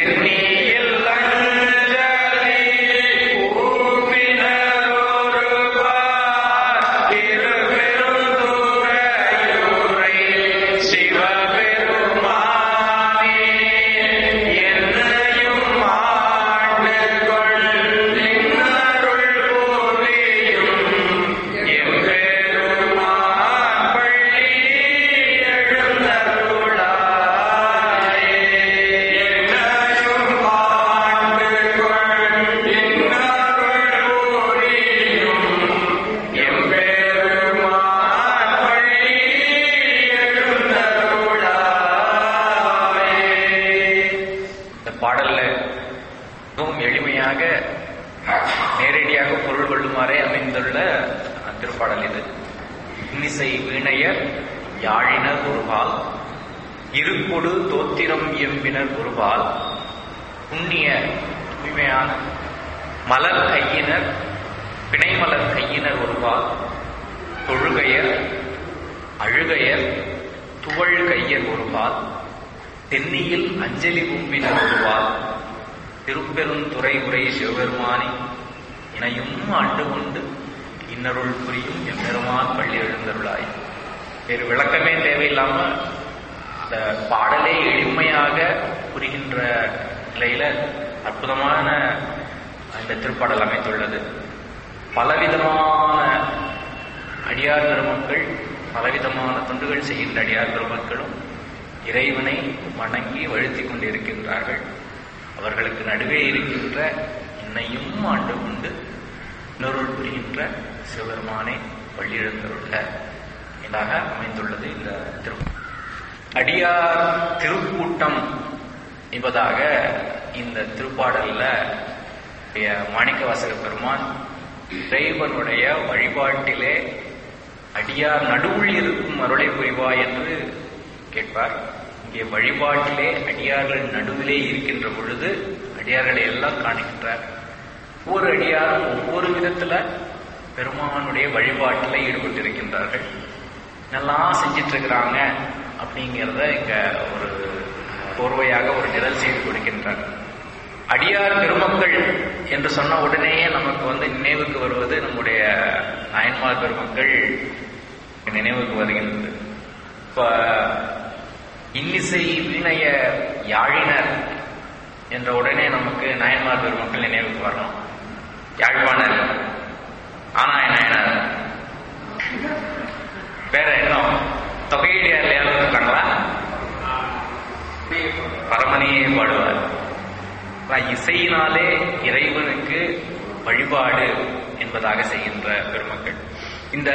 சென்னியில் அஞ்சலி கூப்பினரொருவார் திருப்பெருந்துறையூரை சிவபெருமானே என்னையும் ஆண்டு கொள் நின்னருள் புரியும் எம்பெருமான் பள்ளி எழுந்தருளாயே என்னையும் ஆண்டு கொள் நின்னருள் புரியும் எம்பெருமான் பள்ளி எழுந்தருளாயே இந்த பாடல்ல மிகவும் எளிமையாக நேரடியாக பொருள் கொள்ளுமாறே அமைந்துள்ள திருப்பாடல் இது இன்னிசை வீணையர் யாழினர் ஒருபால் இருக்கொடு தோத்திரம் எம்பினர் ஒருபால் புண்ணிய தூய்மையான மலர் கையினர் பிணைமலர் கையினர் ஒருபால் தொழுகையர் அழுகையர் துவள் கையர் ஒருபால் தென்னியில் அஞ்சலி கும்பினர் ஒருவால் திருப்பெருந்துறை உரை சிவபெருமானி இணையும் ஆண்டு கொண்டு இன்னருள் புரியும் எம்பெருமான் பள்ளி எழுந்தருளாய் வேறு விளக்கமே தேவையில்லாம இந்த பாடலே எளிமையாக புரிகின்ற நிலையில அற்புதமான இந்த திருப்பாடல் அமைத்துள்ளது பலவிதமான அடியார் பெருமக்கள் பலவிதமான தொண்டுகள் செய்கின்ற அடியார் பெருமக்களும் இறைவனை வணங்கி வழுத்திக் கொண்டிருக்கின்றார்கள் அவர்களுக்கு நடுவே இருக்கின்ற என்னையும் ஆண்டு கொண்டு இன்னொருள் புரிகின்ற சிவபெருமானை வழியிழந்தருள்ள இதாக அமைந்துள்ளது இந்த திரு அடியார் திருக்கூட்டம் என்பதாக இந்த திருப்பாடல்ல மாணிக்க வாசக பெருமான் இறைவனுடைய வழிபாட்டிலே அடியார் நடுவுள் இருக்கும் அருளை புரிவாய் என்று கேட்பார் இங்கே வழிபாட்டிலே அடியார்கள் நடுவிலே இருக்கின்ற பொழுது அடியார்களை எல்லாம் காணுகின்றார் ஒவ்வொரு அடியாரும் ஒவ்வொரு விதத்துல பெருமானுடைய வழிபாட்டில் ஈடுபட்டிருக்கின்றார்கள் என்னெல்லாம் செஞ்சிட்டு இருக்கிறாங்க அப்படிங்கிறத இங்க ஒரு கோர்வையாக ஒரு நிழல் செய்து கொடுக்கின்றார் அடியார் பெருமக்கள் என்று சொன்ன உடனேயே நமக்கு வந்து நினைவுக்கு வருவது நம்முடைய நாயன்மார் பெருமக்கள் நினைவுக்கு வருகின்றது இப்ப இன்னிசை வீணைய யாழினர் என்ற உடனே நமக்கு நாயன்மார் பெருமக்கள் நினைவுக்கு வரணும் யாழ்ப்பாணர் ஆனாய நாயனார் வேற இன்னும் தொகையீடு இருக்காங்களா பரமனையே பாடுவார் ஆனா, இசையினாலே இறைவனுக்கு வழிபாடு என்பதாக செய்கின்ற பெருமக்கள் இந்த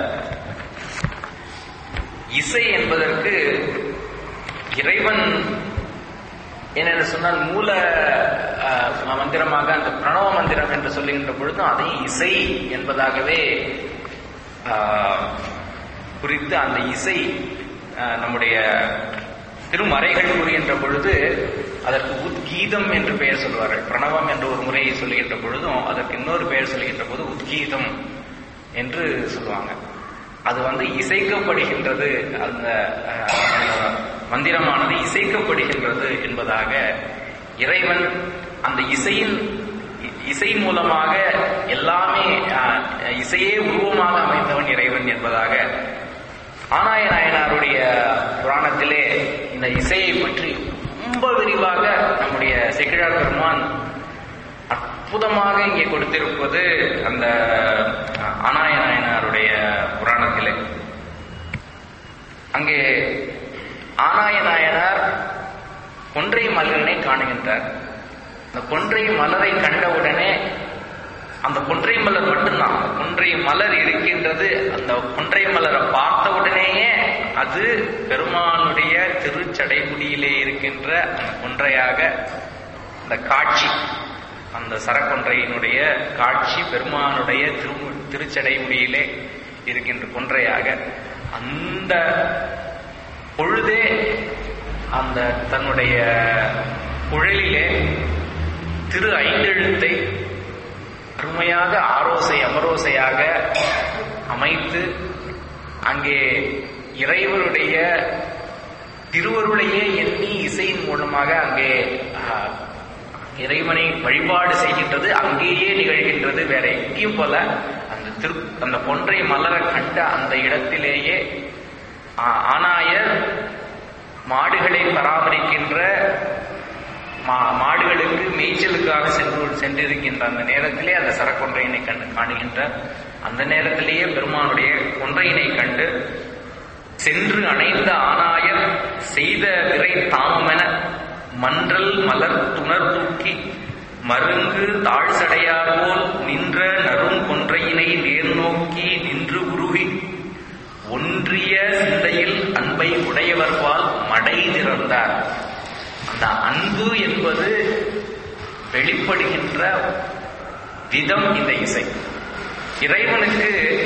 இசை என்பதற்கு இறைவன் என்னென்னு சொன்னால் மூல அஹ், மந்திரமாக அந்த பிரணவ மந்திரம் என்று சொல்லுகின்ற பொழுதும் அதையும் இசை என்பதாகவே ஆஹ், குறித்து அந்த இசை ஆஹ், நம்முடைய திருமறைகள் கூறுகின்ற பொழுது அதற்கு உத்கீதம் என்று பெயர் சொல்வார்கள் பிரணவம் என்று ஒரு முறையை சொல்லுகின்ற பொழுதும் அதற்கு இன்னொரு பெயர் சொல்லுகின்ற போது உத்கீதம் என்று சொல்லுவாங்க அது வந்து இசைக்கப்படுகின்றது அந்த அஹ், அந்த மந்திரமானது இசைக்கப்படுகின்றது என்பதாக இறைவன் அந்த இசையின் இ- இசை மூலமாக எல்லாமே அஹ், இசையே உருவமாக அமைந்தவன் இறைவன் என்பதாக ஆனாய நாயனாருடைய புராணத்திலே இந்த இசையை பற்றி ரொம்ப விரிவாக நம்முடைய செக்கிழார் பெருமான் அற்புதமாக இங்கே கொடுத்திருப்பது அந்த அஹ், ஆனாய நாயனாருடைய புராணத்திலே அங்கே ஆனாய நாயனார் கொன்றை மலரினை காணுகின்றார் அந்த கொன்றை மலரை கண்டவுடனே அந்த கொன்றை மலர் மட்டும்தான் அந்த கொன்றை மலர் இருக்கின்றது அந்த கொன்றை மலரை பார்த்த உடனேயே அது பெருமானுடைய திருச்சடைமுடியிலே இருக்கின்ற அந்த கொன்றையாக அந்த காட்சி அந்த சரக்கொன்றையினுடைய காட்சி பெருமானுடைய திரு திருச்சடைமுடியிலே இருக்கின்ற கொன்றையாக அந்த பொழுதே அந்த தன்னுடைய குழலிலே திரு ஐந்தெழுத்தை அருமையாக ஆரோசை அமரோசையாக அமைத்து அங்கே இறைவனுடைய திருவருளையே எண்ணி இசையின் மூலமாக அங்கே ஆஹ், இறைவனை வழிபாடு செய்கின்றது அங்கேயே நிகழ்கின்றது வேற எங்கேயும் போல அந்த திரு அந்த பொன்றை மலர கண்ட அந்த இடத்திலேயே ஆ- ஆனாயர் மாடுகளை பராமரிக்கின்ற மா- மாடுகளுக்கு மேய்ச்சலுக்காக சென்று சென்றிருக்கின்ற அந்த நேரத்திலே அந்த சரக்கொன்றையினை கண்டு காணுகின்ற அந்த நேரத்திலேயே பெருமானுடைய கொன்றையினை கண்டு சென்று அணைந்த ஆனாயர் செய்த விரை தாமென மன்றல் மலர் துணர் தூக்கி மருங்கு தாழ் சடையார் போல் நின்ற நறும் கொன்றையினை நேர்நோக்கி நின்று உருகி ஒன்றிய சிந்தையில் அன்பை உடையவர்பால் மடை திறந்தார் அந்த அன்பு என்பது வெளிப்படுகின்ற விதம் இந்த இசை இறைவனுக்கு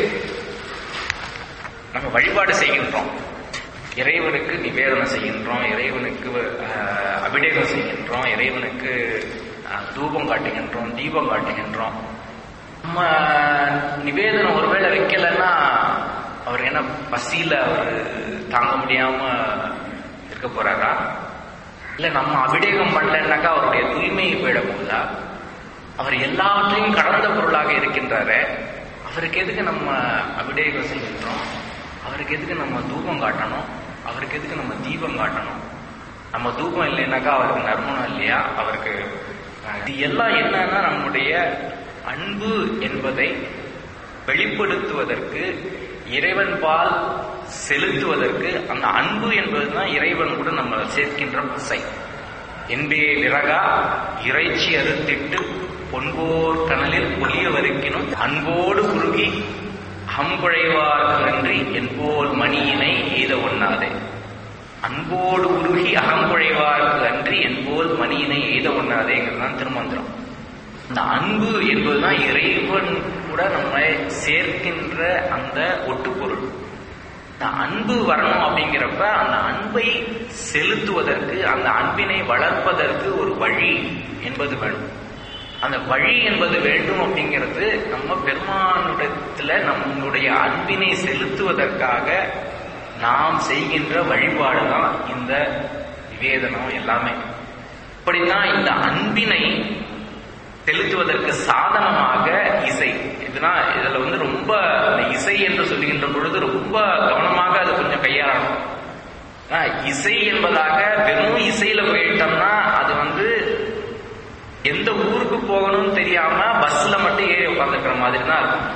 நம்ம வழிபாடு செய்கின்றோம் இறைவனுக்கு நிவேதனம் செய்கின்றோம் இறைவனுக்கு அஹ், அபிடேகம் செய்கின்றோம் இறைவனுக்கு அஹ், தூபம் காட்டுகின்றோம் தீபம் காட்டுகின்றோம் நம்ம நிவேதனம் ஒருவேளை வைக்கலைன்னா அவர் என்ன பசியில அவர் தாங்க முடியாம இருக்க போறாரா இல்ல நம்ம அபிடேகம் பண்ணலன்னாக்கா அவருடைய தூய்மை போயிட போகுதா அவர் எல்லாவற்றையும் கடந்த பொருளாக இருக்கின்றாரு அவருக்கு எதுக்கு நம்ம அபிடேகம் செய்கின்றோம் அவருக்கு எதுக்கு நம்ம தூபம் காட்டணும் அவருக்கு எதுக்கு நம்ம தீபம் காட்டணும் நம்ம தூபம் இல்லைன்னாக்கா அவருக்கு நறுமணம் இல்லையா அவருக்கு அஹ், இது எல்லாம் என்னன்னா நம்முடைய அன்பு என்பதை வெளிப்படுத்துவதற்கு இறைவன் பால் செலுத்துவதற்கு அந்த அன்பு என்பதுதான் இறைவன் கூட நம்ம சேர்க்கின்ற பசை என்பே விறகா இறைச்சி அறுத்திட்டு பொன்போர் கனலில் பொலிய வறுக்கினும் அன்போடு உருகி அம்புழைவார்கன்றி என்போல் மணியினை எய்த ஒண்ணாதே அன்போடு உருகி அகம்புழைவார்க்கு அன்றி என்போல் மணியினை எய்த ஒண்ணாதேங்கிறது தான் திருமந்திரம் இந்த அன்பு என்பதுதான் இறைவன் கூட நம்மை சேர்க்கின்ற அந்த ஒட்டுப்பொருள் இந்த அன்பு வரணும் அப்படிங்கிறப்ப அந்த அன்பை செலுத்துவதற்கு அந்த அன்பினை வளர்ப்பதற்கு ஒரு வழி என்பது வேணும் அந்த வழி என்பது வேண்டும் அப்படிங்கிறது நம்ம பெருமானிடத்துல நம்முடைய அன்பினை செலுத்துவதற்காக நாம் செய்கின்ற வழிபாடு தான் இந்த நிவேதனம் எல்லாமே இப்படிதான் இந்த அன்பினை செலுத்துவதற்கு சாதனமாக இசை இதுதான் இதுல வந்து ரொம்ப இந்த இசை என்று சொல்லுகின்ற பொழுது ரொம்ப கவனமாக அது கொஞ்சம் கையாளணும் ஆனா, இசை என்பதாக வெறும் இசையில போயிட்டோம்னா அது வந்து எந்த ஊருக்கு போகணும்னு தெரியாம பஸ்ல மட்டும் ஏறி உட்காந்துக்கிற மாதிரி தான் இருக்கும்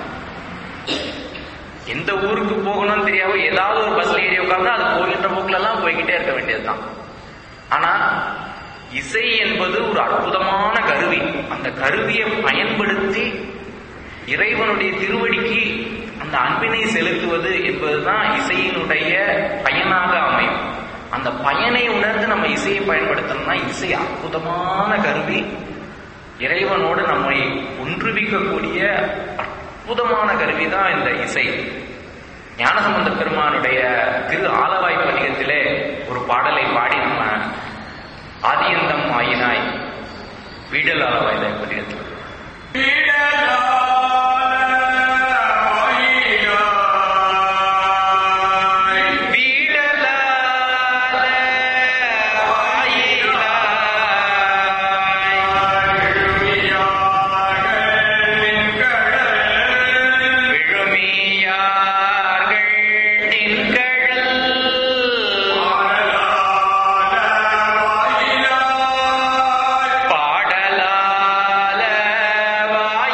எந்த ஊருக்கு போகணும்னு தெரியாம ஏதாவது ஒரு பஸ்ல ஏறி உட்கார்ந்தா அது போகின்ற போக்குல எல்லாம் போய்கிட்டே இருக்க வேண்டியதுதான் ஆனா இசை என்பது ஒரு அற்புதமான கருவி அந்த கருவியை பயன்படுத்தி இறைவனுடைய திருவடிக்கு அந்த அன்பினை செலுத்துவது என்பதுதான் இசையினுடைய பயனாக அமையும் அந்த பயனை உணர்ந்து நம்ம இசையை பயன்படுத்தணும்னா இசை அற்புதமான கருவி இறைவனோடு நம்மை ஒன்றுவிக்கக்கூடிய அற்புதமான கருவி தான் இந்த இசை ஞானசம்பந்த பெருமானுடைய திரு ஆலவாய் பதிகத்திலே ஒரு பாடலை பாடி நம்ம ஆதியந்தம் ஆயினாய் வீடல் ஆலவாய் பதிகத்தில் வீடலால ஆயினாய் விழுமியார்கள் நின்கழல் பாடலால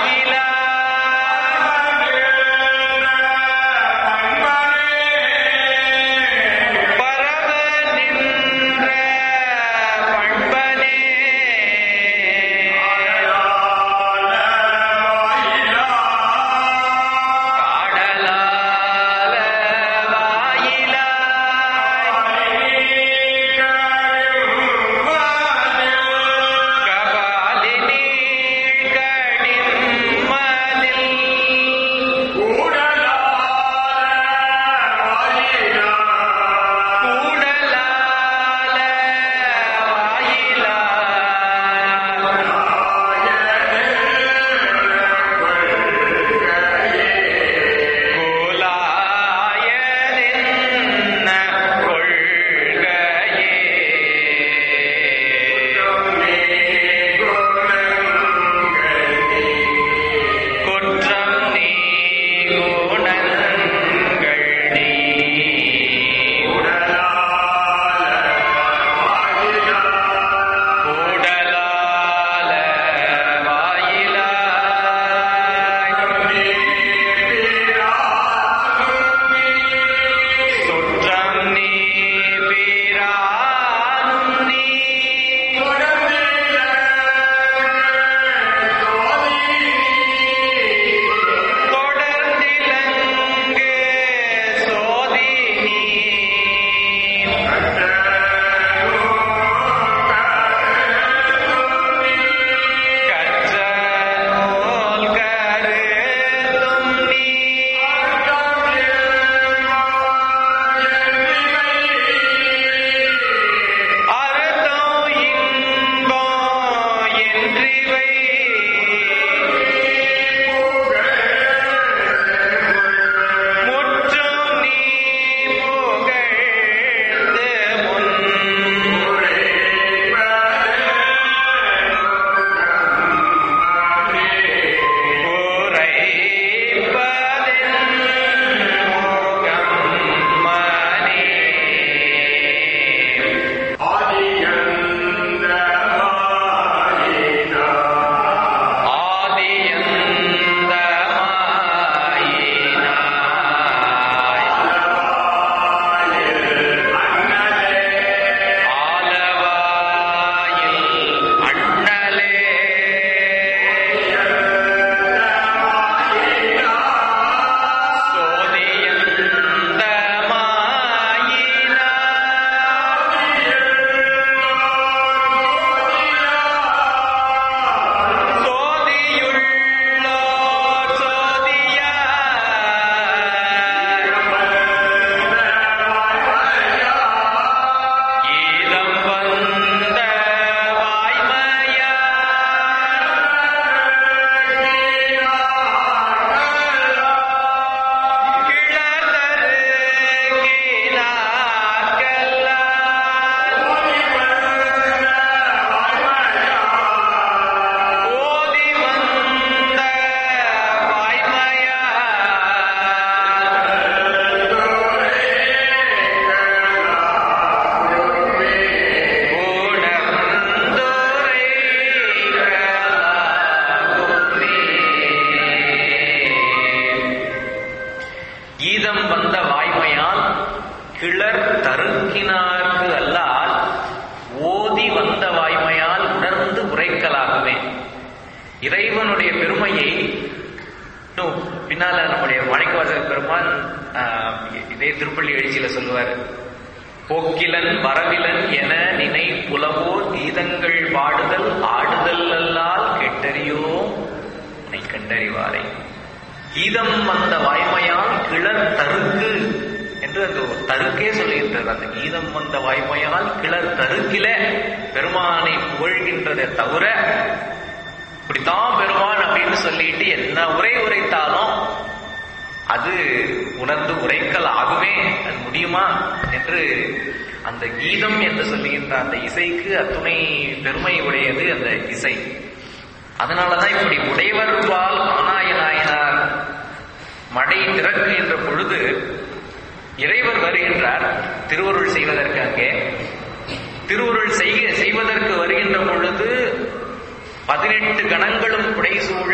இறைவனுடைய பெருமையை இன்னும் பின்னால நம்முடைய மாணிக்கவாசகர் பெருமான் ஆஹ், இதே திருப்பள்ளி எழுச்சியில சொல்லுவார் போக்கிலன் வரவிலன் என நினை புலவோர் கீதங்கள் பாடுதல் ஆடுதல் அல்லால் கெட்டறியோ உன்னை கண்டறிவாரை கீதம் வந்த வாய்மையால் கிளர் தருக்கு என்று அந்த ஒரு தருக்கே சொல்லுகின்றது அந்த கீதம் வந்த வாய்மையால் கிளர் தருக்கில பெருமானை புகழ்கின்றதை தவிர இப்படித்தான் பெருமான் அப்படின்னு சொல்லிட்டு என்ன உரை உரைத்தாலும் அது உணர்ந்து உரைக்கல் ஆகுமே அது முடியுமா என்று அந்த கீதம் என்று சொல்லுகின்ற அந்த இசைக்கு அத்துணை பெருமை உடையது அந்த இசை அதனாலதான் இப்படி உடையவர்பால் ஆனாய நாயனார் மடை திறக்குகின்ற பொழுது இறைவர் வருகின்றார் திருவருள் செய்வதற்கு அங்கே திருவருள் செய்க செய்வதற்கு வருகின்ற பொழுது பதினெட்டு கணங்களும் புடைசூழ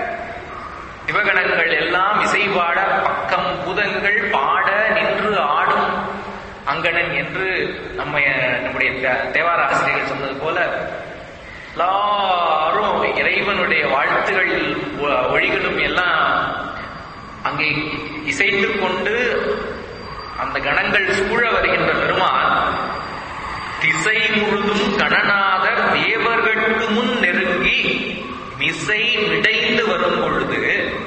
சிவகணங்கள் எல்லாம் இசைபாட பக்கம் பூதங்கள் பாட நின்று ஆடும் அங்கணன் என்று நம்ம நம்முடைய தே- தேவார ஆசிரியர்கள் சொன்னது போல எல்லாரும் இறைவனுடைய வாழ்த்துகள் ஒ- ஒழிகளும் எல்லாம் அங்கே இசைத்துக் கொண்டு அந்த கணங்கள் சூழ வருகின்ற பெருமான் திசை முழுதும் கணநாதர் தேவர்கட்கு முன் நெருங்கி மிசை மிடைந்து வரும் பொழுது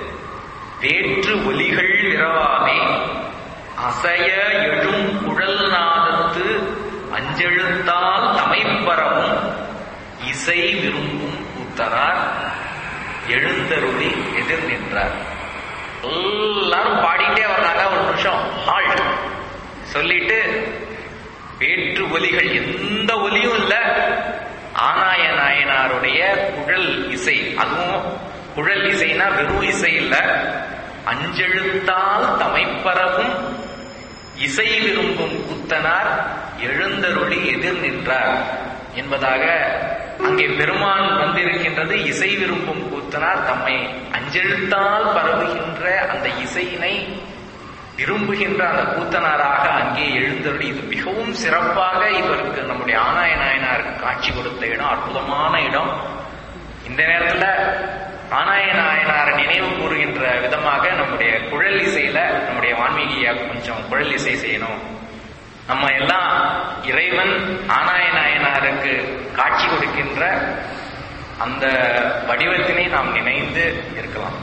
வேற்று ஒலிகள் விரவாமே அசைய எழும் குழல் நாதத்து அஞ்செழுத்தால் தமைப்பரவும் இசை விரும்பும் கூத்தனார் எழுந்தருளி எதிர் நின்றார் எல்லாரும் பாடிட்டே வர்றாங்க ஒரு நிமிஷம் ஹால்ட் சொல்லிட்டு வேற்று ஒலிகள் எந்த ஒலியும் இல்ல ஆனாய நாயனாருடைய குழல் இசை அதுவும் குழல் இசைனா வெறும் இசை இல்ல அஞ்செழுத்தால் தமைப்பரவும் இசை விரும்பும் கூத்தனார் எழுந்தருளி எதிர் நின்றார் என்பதாக அங்கே பெருமான் வந்திருக்கின்றது இசை விரும்பும் கூத்தனார் தம்மை அஞ்செழுத்தால் பரவுகின்ற அந்த இசையினை விரும்புகின்ற அந்த கூத்தனாராக அங்கே எழுந்தருளி இது மிகவும் சிறப்பாக இவருக்கு நம்முடைய ஆனாய நாயனாருக்கு காட்சி கொடுத்த இடம் அற்புதமான இடம் இந்த நேரத்துல ஆனாய நாயனார் நினைவு கூறுகின்ற விதமாக நம்முடைய குழல் இசையில நம்முடைய வான்மீகியா கொஞ்சம் குழல் இசை செய்யணும் நம்ம எல்லாம் இறைவன் ஆனாய நாயனாருக்கு காட்சி கொடுக்கின்ற அந்த வடிவத்தினை நாம் நினைந்து இருக்கலாம்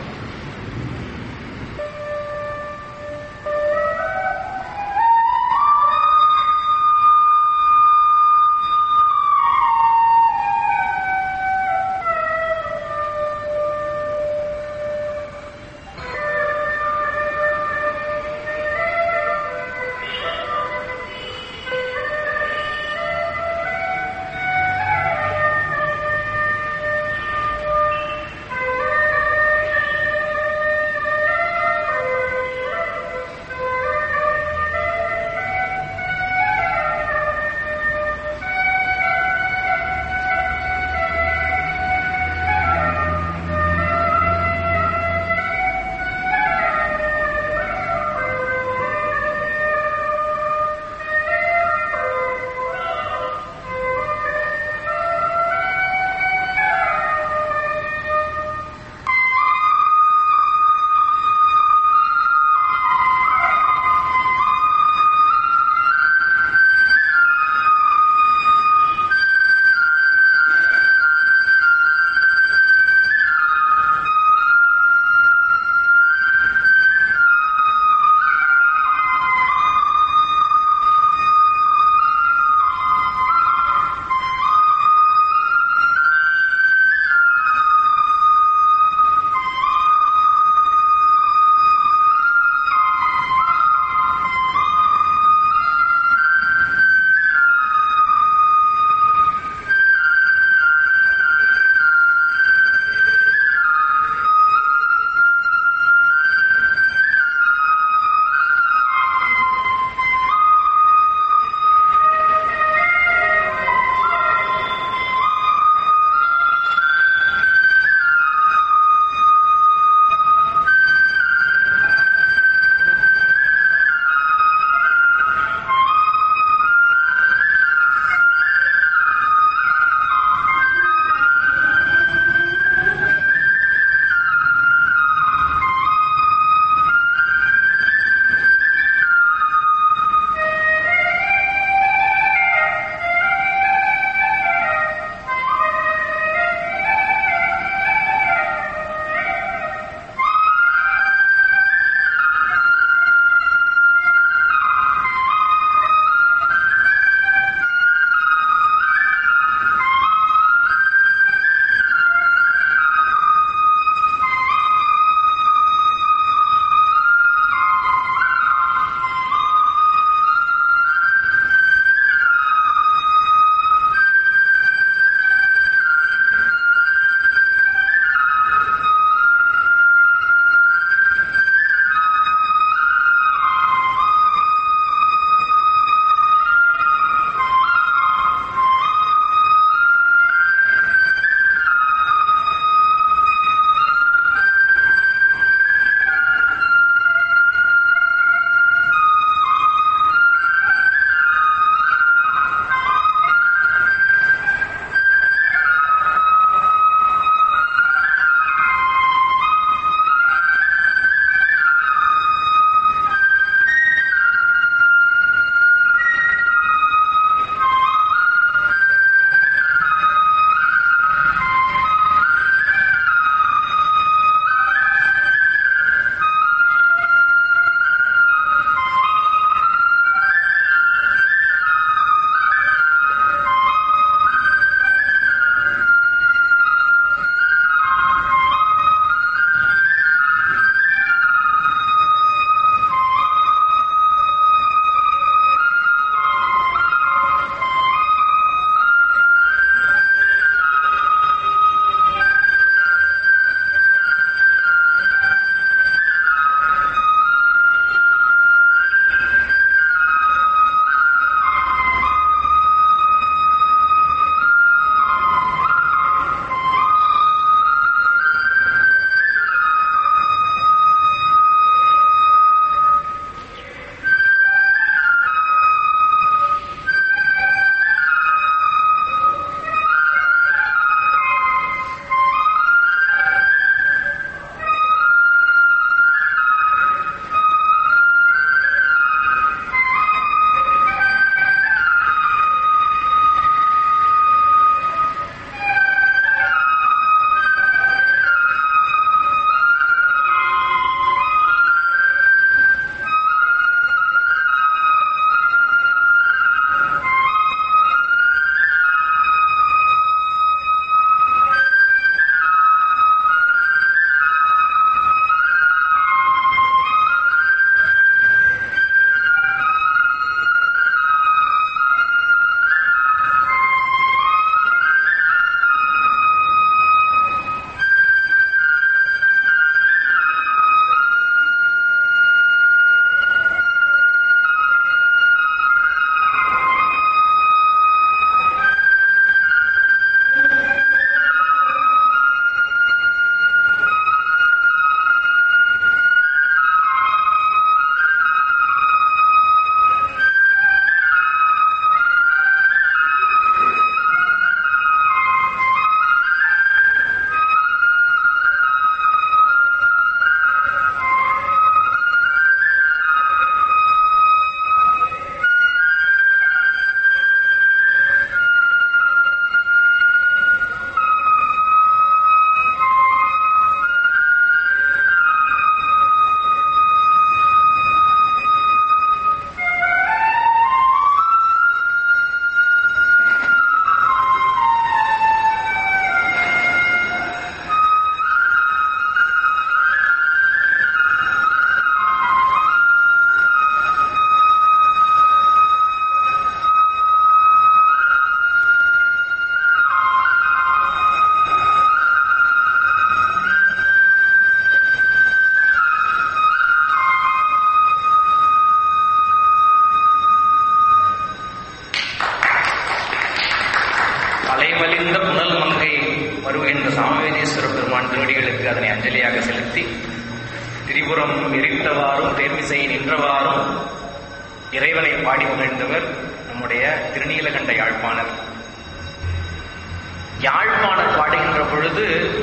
வருகின்ற சாமவேதீஸ்வர பெருமான் திருவடிகளுக்கு அதனை அஞ்சலியாக செலுத்தி திரிபுரம் எரித்தவாறும் தேர்மிசை நின்றவாறும் இறைவனை பாடி மகிழ்ந்தவர் நம்முடைய திருநீலகண்ட யாழ்ப்பாணர் யாழ்ப்பாணர் பாடுகின்ற பொழுது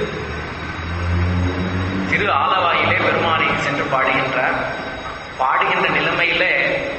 திரு ஆலவாயிலே பெருமானை சென்று பாடுகின்றார் பாடுகின்ற நிலைமையிலே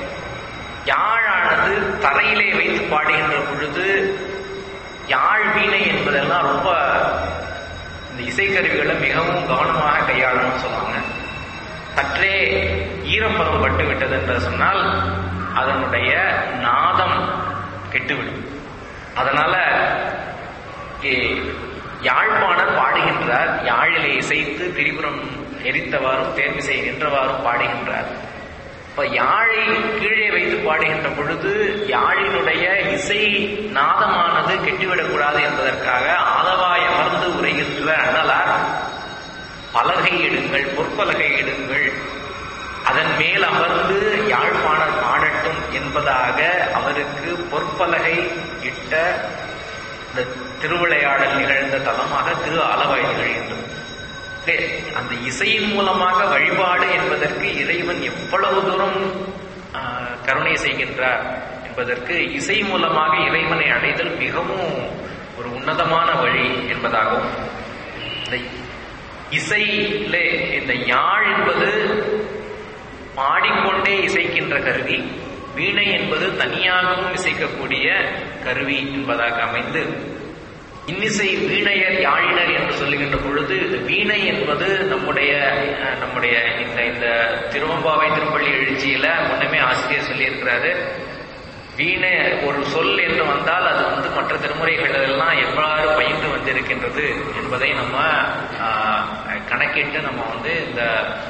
யாழானது தரையிலே வைத்து பாடுகின்ற பொழுது யாழ் வீணை என்பதெல்லாம் ரொம்ப இந்த இசைக்கருவிகளை மிகவும் கவனமாக கையாளணும்னு சொல்லுவாங்க சற்றே ஈரப்பதம் பட்டு விட்டது என்று சொன்னால் அதனுடைய நாதம் கெட்டுவிடும் அதனால இங்கே யாழ்ப்பாணர் பாடுகின்றார் யாழிலே இசைத்து திரிபுரம் எரித்தவாறும் தேர்மிசை நின்றவாறும் பாடுகின்றார் இப்ப யாழை கீழே வைத்து பாடுகின்ற பொழுது யாழினுடைய இசை நாதமானது கெட்டுவிடக்கூடாது என்பதற்காக ஆலவாய் அமர்ந்து உரைகின்ற அண்ணலார் பலகை எடுங்கள் பொற்பலகை எடுங்கள் அதன் மேல் அமர்ந்து யாழ்ப்பாணர் பாடட்டும் என்பதாக அவருக்கு பொற்பலகை இட்ட இந்த திருவிளையாடல் நிகழ்ந்த தலமாக திரு ஆலவாய் நிகழ்கின்றது அந்த இசையின் மூலமாக வழிபாடு என்பதற்கு இறைவன் எவ்வளவு தூரம் கருணை செய்கின்றார் என்பதற்கு இசை மூலமாக இறைவனை அடைதல் மிகவும் ஒரு உன்னதமான வழி என்பதாகும் இந்த இசையிலே இந்த யாழ் என்பது பாடிக்கொண்டே இசைக்கின்ற கருவி வீணை என்பது தனியாகவும் இசைக்கக்கூடிய கருவி என்பதாக அமைந்து இன்னிசை வீணையர் யாழினர் என்று சொல்லுகின்ற பொழுது இது வீணை என்பது நம்முடைய நம்முடைய இந்த இந்த திருவம்பாவை திருப்பள்ளி எழுச்சியில முன்னமே ஆசிரியர் சொல்லியிருக்கிறாரு வீணை ஒரு சொல் என்று வந்தால் அது வந்து மற்ற திருமுறைகள் எல்லாம் எவ்வாறு பயின்று வந்திருக்கின்றது என்பதை நம்ம கணக்கிட்டு நம்ம வந்து இந்த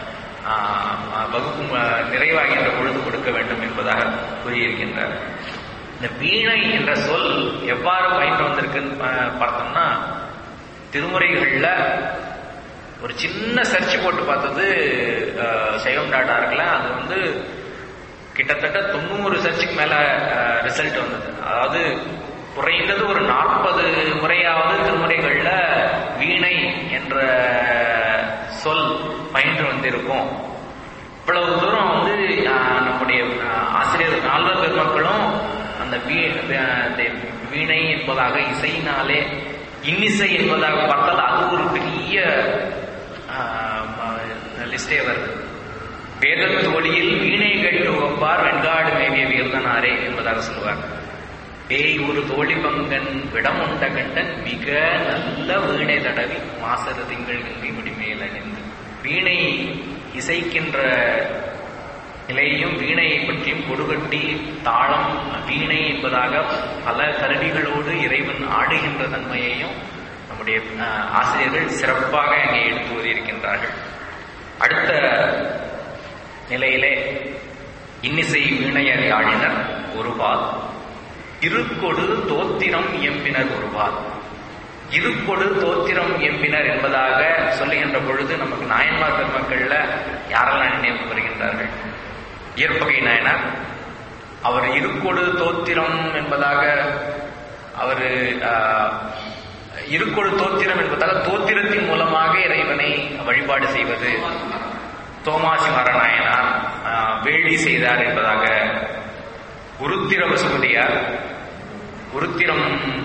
வகுப்பு நிறைவாகின்ற பொழுது கொடுக்க வேண்டும் என்பதாக கூறியிருக்கின்றார் இந்த வீணை என்ற சொல் எவ்வாறு பயின்று வந்திருக்குன்னு பார்த்தோம்னா திருமுறைகள்ல ஒரு சின்ன சர்ச் போட்டு பார்த்தது சைவம் டாட்டா இருக்குல்ல அது வந்து கிட்டத்தட்ட தொண்ணூறு சர்ச்சுக்கு மேல ரிசல்ட் வந்தது அதாவது குறைந்தது ஒரு நாற்பது முறையாவது திருமுறைகள்ல வீணை என்ற சொல் பயின்று வந்திருக்கும் இவ்வளவு தூரம் வந்து நம்முடைய ஆசிரியர் நால்வர் பெருமக்களும் அந்த வீணை என்பதாக இசையினாலே இன்னிசை என்பதாக பார்த்தால் அது ஒரு பெரிய லிஸ்டே வருது வேதத்தோழியில் வீணை கட்டு ஒப்பார் வெண்காடு மேவிய வீர்தனாரே என்பதாக சொல்லுவார் பேய் ஒரு தோழி பங்கன் விடமுண்ட கண்டன் மிக நல்ல வீணை தடவி மாசரு திங்கள் கங்கை முடிமேல் அணிந்து வீணை இசைக்கின்ற நிலையையும் வீணையை பற்றியும் கொடுகட்டி தாளம் வீணை என்பதாக பல கருவிகளோடு இறைவன் ஆடுகின்ற தன்மையையும் நம்முடைய ஆசிரியர்கள் சிறப்பாக இங்கே எடுத்து கூறியிருக்கின்றார்கள் அடுத்த நிலையிலே இன்னிசை வீணையர் யாழினர் ஒருபால் இருக்கொடு தோத்திரம் இயம்பினர் ஒருபால் இருக்கொடு தோத்திரம் எம்பினர் என்பதாக சொல்லுகின்ற பொழுது நமக்கு நாயன்மார் பெருமக்கள்ல யாரெல்லாம் நினைவு வருகின்றார்கள் இயற்பகை நாயனார் அவர் இருக்கொடு தோத்திரம் என்பதாக அவர் இருக்கொடு தோத்திரம் என்பதாக தோத்திரத்தின் மூலமாக இறைவனை வழிபாடு செய்வது தோமாசி மரநாயனார் வேள்வி செய்தார் என்பதாக உருத்திர வசுமதியார் உருத்திரம்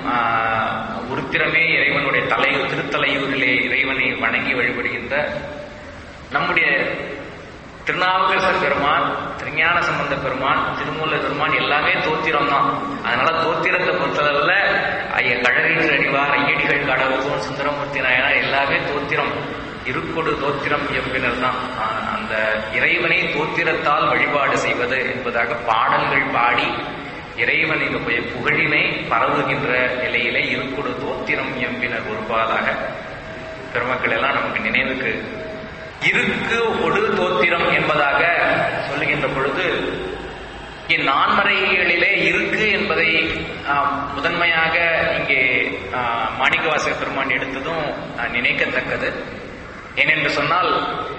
உருத்திரமே இறைவனுடைய தலை திருத்தலையூரிலே இறைவனை வணங்கி வழிபடுகின்ற நம்முடைய திருநாவுக்கரசர் பெருமான் திருஞான சம்பந்த பெருமான் திருமூல பெருமான் எல்லாமே தோத்திரம் தான் அதனால தோத்திரத்தை பொறுத்தளவுல ஐய கழகீற்று அடிவார் ஐயடிகள் கடவுள் சுந்தரமூர்த்தி நாயனார் எல்லாமே தோத்திரம் இருக்கொடு தோத்திரம் எம்பினர் தான் அந்த இறைவனை தோத்திரத்தால் வழிபாடு செய்வது என்பதாக பாடல்கள் பாடி இறைவனுடைய புகழினை பரவுகின்ற நிலையிலே இருக்கொடு தோத்திரம் எம்பினர் ஒருபாலாக பெருமக்கள் எல்லாம் நமக்கு நினைவுக்கு இருக்கு ஒடு தோத்திரம் என்பதாக சொல்லுகின்ற பொழுது இந்நான்மறைகளிலே இருக்கு என்பதை முதன்மையாக இங்கே மாணிக்கவாசக பெருமான் எடுத்ததும் நினைக்கத்தக்கது ஏனென்று சொன்னால்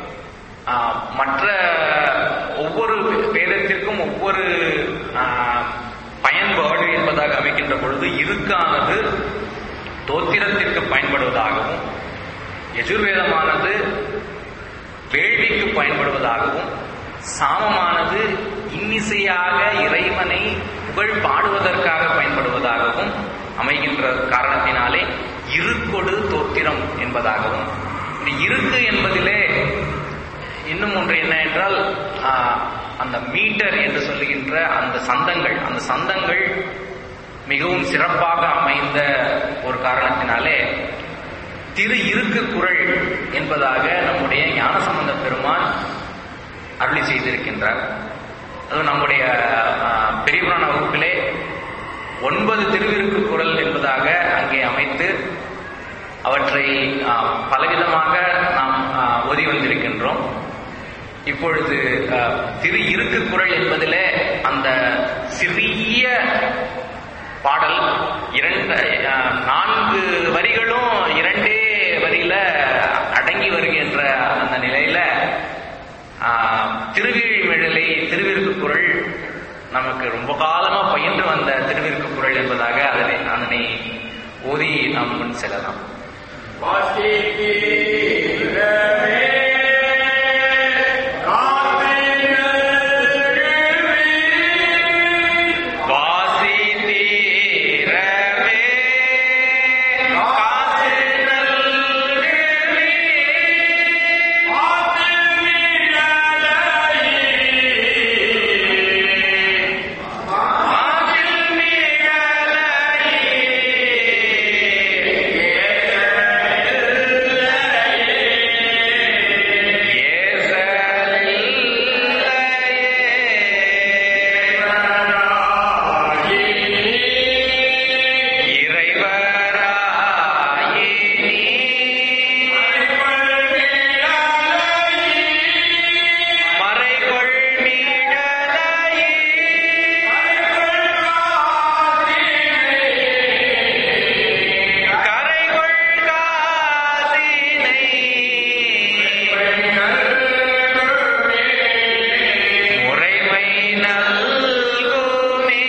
மற்ற ஒவ்வொரு வேதத்திற்கும் ஒவ்வொரு பயன்பாடு என்பதாக அமைக்கின்ற பொழுது இருக்கானது தோத்திரத்திற்கு பயன்படுவதாகவும் எஜுர்வேதமானது வேள்விக்கு பயன்படுவதாகவும் சாமமானது இன்னிசையாக இறைவனை புகழ் பாடுவதற்காக பயன்படுவதாகவும் அமைகின்ற காரணத்தினாலே இருக்கொடு தோத்திரம் என்பதாகவும் இந்த இருக்கு என்பதிலே இன்னும் ஒன்று என்ன என்றால் ஆஹ், அந்த மீட்டர் என்று சொல்லுகின்ற அந்த சந்தங்கள் அந்த சந்தங்கள் மிகவும் சிறப்பாக அமைந்த ஒரு காரணத்தினாலே திரு இருக்கு குரல் என்பதாக நம்முடைய ஞானசம்பந்த பெருமான் அருளி செய்திருக்கின்றார் அதுவும் நம்முடைய ஆஹ், பெரிய புராண வகுப்பிலே ஒன்பது திருவிருக்கு குரல் என்பதாக அங்கே அமைத்து அவற்றை ஆஹ், பலவிதமாக நாம் ஆஹ், ஓதி வந்திருக்கின்றோம் இப்பொழுது ஆஹ், திரு இருக்கு குரல் என்பதிலே அந்த சிறிய பாடல் இரண்டு ஆஹ், நான்கு வரிகளும் இரண்டே வரியில அடங்கி வருகின்ற அந்த நிலையில ஆஹ், திருவிழிமிழலை திருவிருக்கு குரல் நமக்கு ரொம்ப காலமா பயின்று வந்த திருவிருக்கு குரல் என்பதாக அதனை அதனை ஓதி நாம் முன் செல்லலாம் வாசி தீரவே காசு நல்குவே ஆதில் மறைகொள் மீடலையே கரைகொள் காசினை முறைமை நல்குமே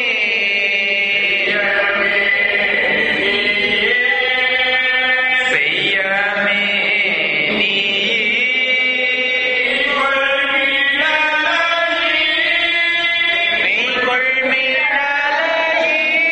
செய்யமே நீ மெய்கொள் மீடலையே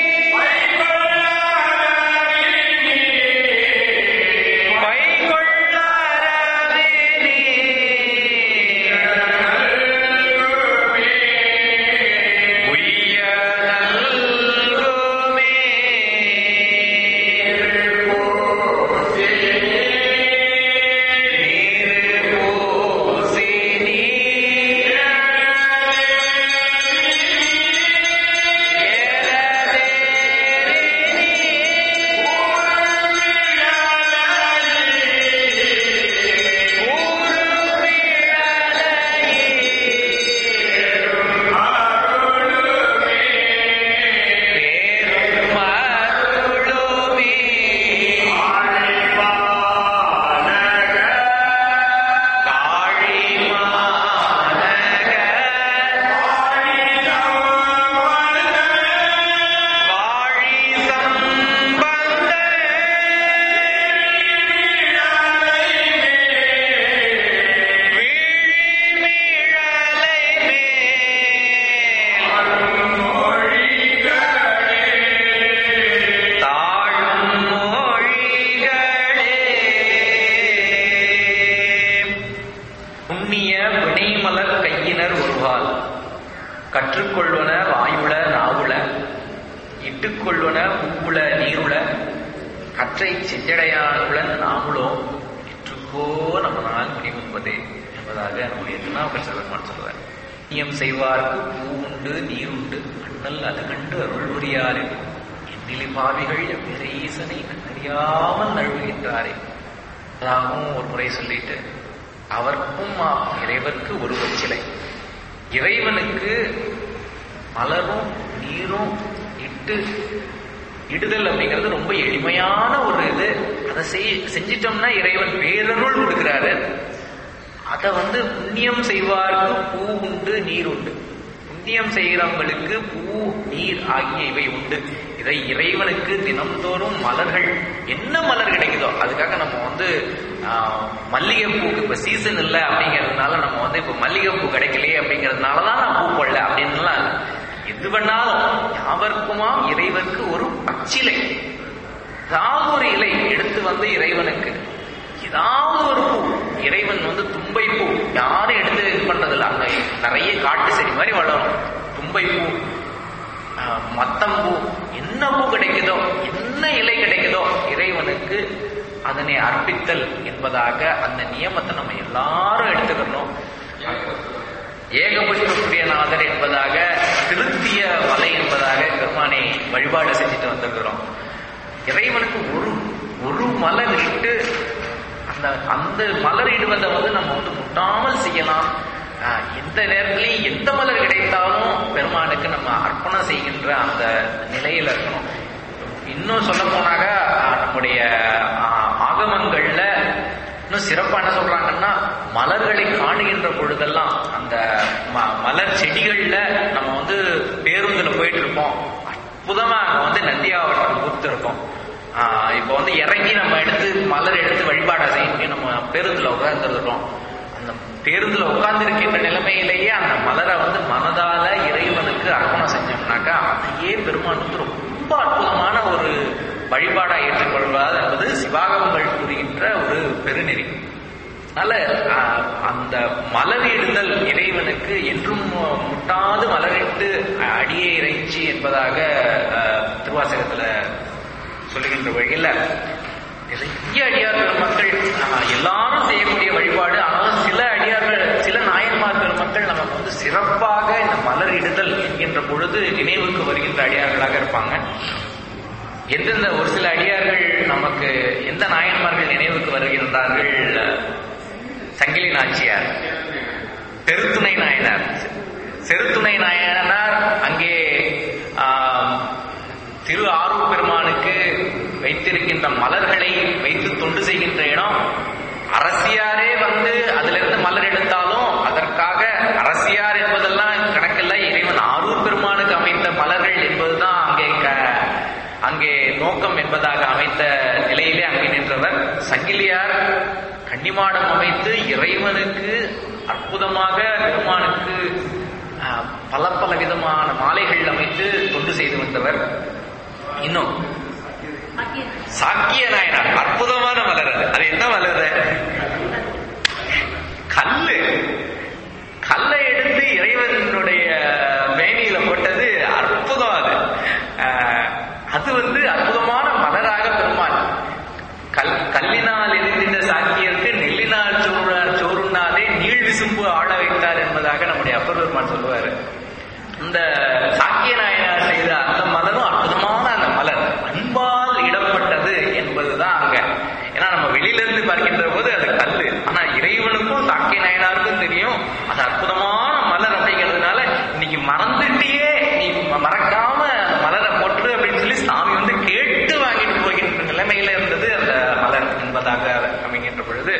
தாழும் மொழிகளே புண்ணிய வினைமலர் கையினர் ஒருவால் கற்றுக்கொள்வன வாயுள நாவுள இட்டுக்கொள்வன பூவுள நீருள கற்றை செஞ்சடையானுடன் நாமுளோ இற்றுக்கோ நம்மனால் முடிவுன்பதே என்பதாக நம்முடைய திருநாவுக்கரசர் பெருமான் சொல்வார் நியம் செய்வார்க்கு பூ உண்டு நீர் உண்டு அண்ணல் அது கண்டு அருள் புரியாரே எண்ணிலை பாவிகள் எவ்விரீசனை கண்டறியாமல் நழுவுகின்றாரே அதாகவும் ஒரு முறை சொல்லிட்டு அவர்க்கும் ஆம் இறைவர்க்கு ஒரு சிலை இறைவனுக்கு மலரும் நீரும் இட்டு இடுதல் அப்படிங்கிறது ரொம்ப எளிமையான ஒரு இது அதை செய் செஞ்சிட்டோம்னா இறைவன் பேரருள் கொடுக்கிறாரு அதை வந்து புண்ணியம் செய்வார்க்கு பூ உண்டு நீர் உண்டு புண்ணியம் செய்கிறவங்களுக்கு பூ நீர் ஆகிய இவை உண்டு இதை இறைவனுக்கு தினம்தோறும் மலர்கள் என்ன மலர் கிடைக்குதோ அதுக்காக நம்ம வந்து ஆஹ், மல்லிகைப்பூக்கு இப்ப சீசன் இல்லை அப்படிங்கிறதுனால நம்ம வந்து இப்ப மல்லிகைப்பூ கிடைக்கலையே அப்படிங்கிறதுனால தான் நான் பூ போடல அப்படின்னுலாம் இல்லை. எது பண்ணாலும் யாவர்க்குமாம் இறைவனுக்கு ஒரு பச்சிலை ஏதாவது ஒரு இலை எடுத்து வந்து இறைவனுக்கு ஏதாவது ஒரு பூ இறைவன் வந்து தும்பை பூ யாரும் எடுத்து இது பண்றதில்ல அங்க நிறைய காட்டு செடி மாதிரி வளரும் தும்பை பூ ஆஹ், மத்தம்பூ என்ன பூ கிடைக்குதோ என்ன இலை கிடைக்குதோ இறைவனுக்கு அதனை அர்ப்பித்தல் என்பதாக அந்த நியமத்தை நம்ம எல்லாரும் எடுத்துக்கணும் ஏகபுஷ்ப பிரியநாதர் என்பதாக திருத்திய மலை என்பதாக பெருமானை வழிபாடு செஞ்சுட்டு வந்திருக்கிறோம் இறைவனுக்கு ஒரு ஒரு மலர் இட்டு அந்த அந்த மலர் இடுவதை வந்து நம்ம வந்து முட்டாமல் செய்யலாம் ஆஹ் எந்த நேரத்திலையும் எந்த மலர் கிடைத்தாலும் பெருமானுக்கு நம்ம அர்ப்பணம் செய்கின்ற அந்த நிலையில இருக்கணும் இன்னும் சொல்ல போனாக்க ஆஹ் நம்முடைய ஆஹ் ஆகமங்கள்ல இன்னும் சிறப்பா என்ன சொல்றாங்கன்னா மலர்களை காணுகின்ற பொழுதெல்லாம் அந்த ம- மலர் செடிகள்ல நம்ம வந்து பேருந்துல போயிட்டு இருப்போம் அற்புதமா அங்க வந்து நந்தியாவட்டம் பூத்து இருக்கும் ஆஹ் இப்போ வந்து இறங்கி நம்ம எடுத்து மலர் எடுத்து வழிபாடை செய்ய நம்ம பேருந்துல உட்கார்ந்துருக்கோம் அந்த பேருந்துல உட்கார்ந்து இருக்கின்ற நிலைமையிலேயே அந்த மலரை வந்து மனதால இறைவனுக்கு அர்ப்பணம் செஞ்சோம்னாக்கா அதையே பெருமான் வந்து ரொம்ப அற்புதமான ஒரு வழிபாடா ஏற்றுக்கொள்வது என்பது சிவாகமங்கள் கூறுகின்ற ஒரு பெருநெறி அதனால ஆஹ், அந்த மலரிடுதல் இறைவனுக்கு என்றும் முட்டாது மலரிட்டு அடியே இறைச்சி என்பதாக ஆஹ், திருவாசகத்துல சொல்லுகின்ற வழியில நிறைய அடியார் பெருமக்கள் ஆஹ், எல்லாரும் செய்யக்கூடிய வழிபாடு ஆனால் சில அடியார்கள் சில நாயன்மார் பெருமக்கள் நமக்கு வந்து சிறப்பாக இந்த மலர் இடுதல் என்கின்ற பொழுது நினைவுக்கு வருகின்ற அடியார்களாக இருப்பாங்க எந்தெந்த ஒரு சில அடியார்கள் நமக்கு எந்த நாயன்மார்கள் நினைவுக்கு வருகின்றார்கள் சங்கிலி நாச்சியார் பெருத்துணை நாயனார் செருத்துணை நாயனார் அங்கே ஆம், திரு ஆரூர் பெருமானுக்கு வைத்திருக்கின்ற மலர்களை வைத்து தொண்டு செய்கின்ற இடம் அரசியாரே வந்து அதிலிருந்து மலர் எடுத்தாலும் அதற்காக அரசியார் என்பதெல்லாம் கணக்கில்ல இறைவன் ஆரூர் பெருமானுக்கு அமைத்த மலர்கள் என்பதுதான் அங்கே க- அங்கே நோக்கம் என்பதாக அமைத்த நிலையிலே அங்கே நின்றவர் சங்கிலியார் கன்னிமாடம் அமைத்து இறைவனுக்கு அற்புதமாக பெருமானுக்கு ஆஹ், பல பல விதமான மாலைகள் அமைத்து தொண்டு செய்து வந்தவர் இன்னும் சாக்கிய நாயனார் அற்புதமான மலர் அது அது என்ன மலர் அது? கல்லு கல்லை எடுத்து இறைவனுடைய மேனியில போட்டது அற்புதம் அது ஆஹ், அது வந்து அற்புதமான மலராக பெருமான் கல் கல்லினால் எரிந்திட்ட சாக்கியருக்கு நெல்லினால் சோறு சோறுண்ணாதே நீள் விசும்பு ஆள வைத்தார் என்பதாக நம்முடைய அப்பர் பெருமான் சொல்லுவாரு இந்த சாக்கிய நாயனார் செய்த அந்த மலரும் அற்புதமான அந்த மலர் அன்பால் இடப்பட்டது என்பதுதான் அங்க ஏன்னா நம்ம வெளியில இருந்து பார்க்கின்ற போது அது கல்லு ஆனா இறைவனுக்கும் சாக்கிய நாயனாருக்கும் தெரியும் அது அற்புதமான மலர் அப்படிங்கிறதுனால இன்னைக்கு மறந்துட்டியே நீ ம- மறக்காம அந்த மலரை போட்டு அப்படின்னு சொல்லி சாமி வந்து கேட்டு வாங்கிட்டு போகின்ற நிலைமையில இருந்தது அந்த மலர் என்பதாக அமைகின்ற பொழுது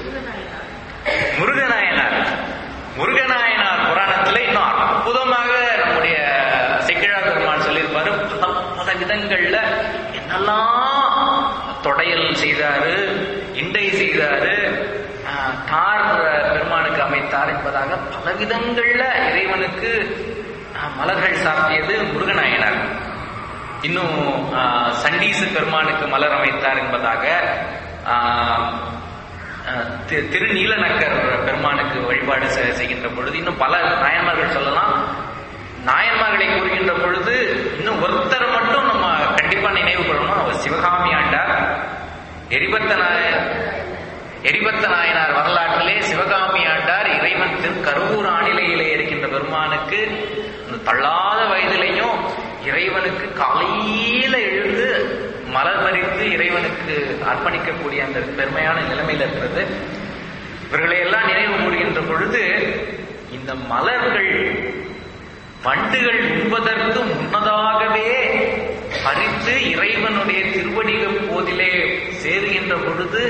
முருகநாயனார் முருகநாயனார் புராணத்துல இன்னும் அற்புதமாக நம்முடைய செக்கிழா பெருமான் சொல்லியிருப்பாரு பல பல விதங்கள்ல என்னெல்லாம் தொடையல் செய்தாரு இண்டை செய்தாரு ஆஹ், தார் பெருமானுக்கு அமைத்தார் என்பதாக பல விதங்கள்ல இறைவனுக்கு ஆஹ், மலர்கள் சாத்தியது முருகநாயனார் இன்னும் ஆஹ், சண்டீசு பெருமானுக்கு மலர் அமைத்தார் என்பதாக ஆஹ், ஆஹ், தி- திருநீலநக்கர் பெருமானுக்கு வழிபாடு செ- செய்கின்ற பொழுது இன்னும் பல நாயன்மார்கள் சொல்லலாம் நாயன்மார்களை கூறுகின்ற பொழுது இன்னும் ஒருத்தர் மட்டும் நம்ம கண்டிப்பா நினைவு கொள்ளணும் அவர் சிவகாமி ஆண்டார் எரிபத்த நாய எரிபத்த நாயனார் வரலாற்றிலே சிவகாமி ஆண்டார் இறைவன் திரு கருவூர் ஆணிலையிலே இருக்கின்ற பெருமானுக்கு அந்த தள்ளாத வயதிலையும் இறைவனுக்கு காலையில எழுந்து மலர் பறித்து இறைவனுக்கு அர்ப்பணிக்கக்கூடிய அந்த பெருமையான நிலைமையில இருக்கிறது இவர்களை எல்லாம் நினைவு கூறுகின்ற பொழுது இந்த மலர்கள் வண்டுகள் உண்பதற்கு முன்னதாகவே பறித்து இறைவனுடைய திருவடிக போதிலே சேருகின்ற பொழுது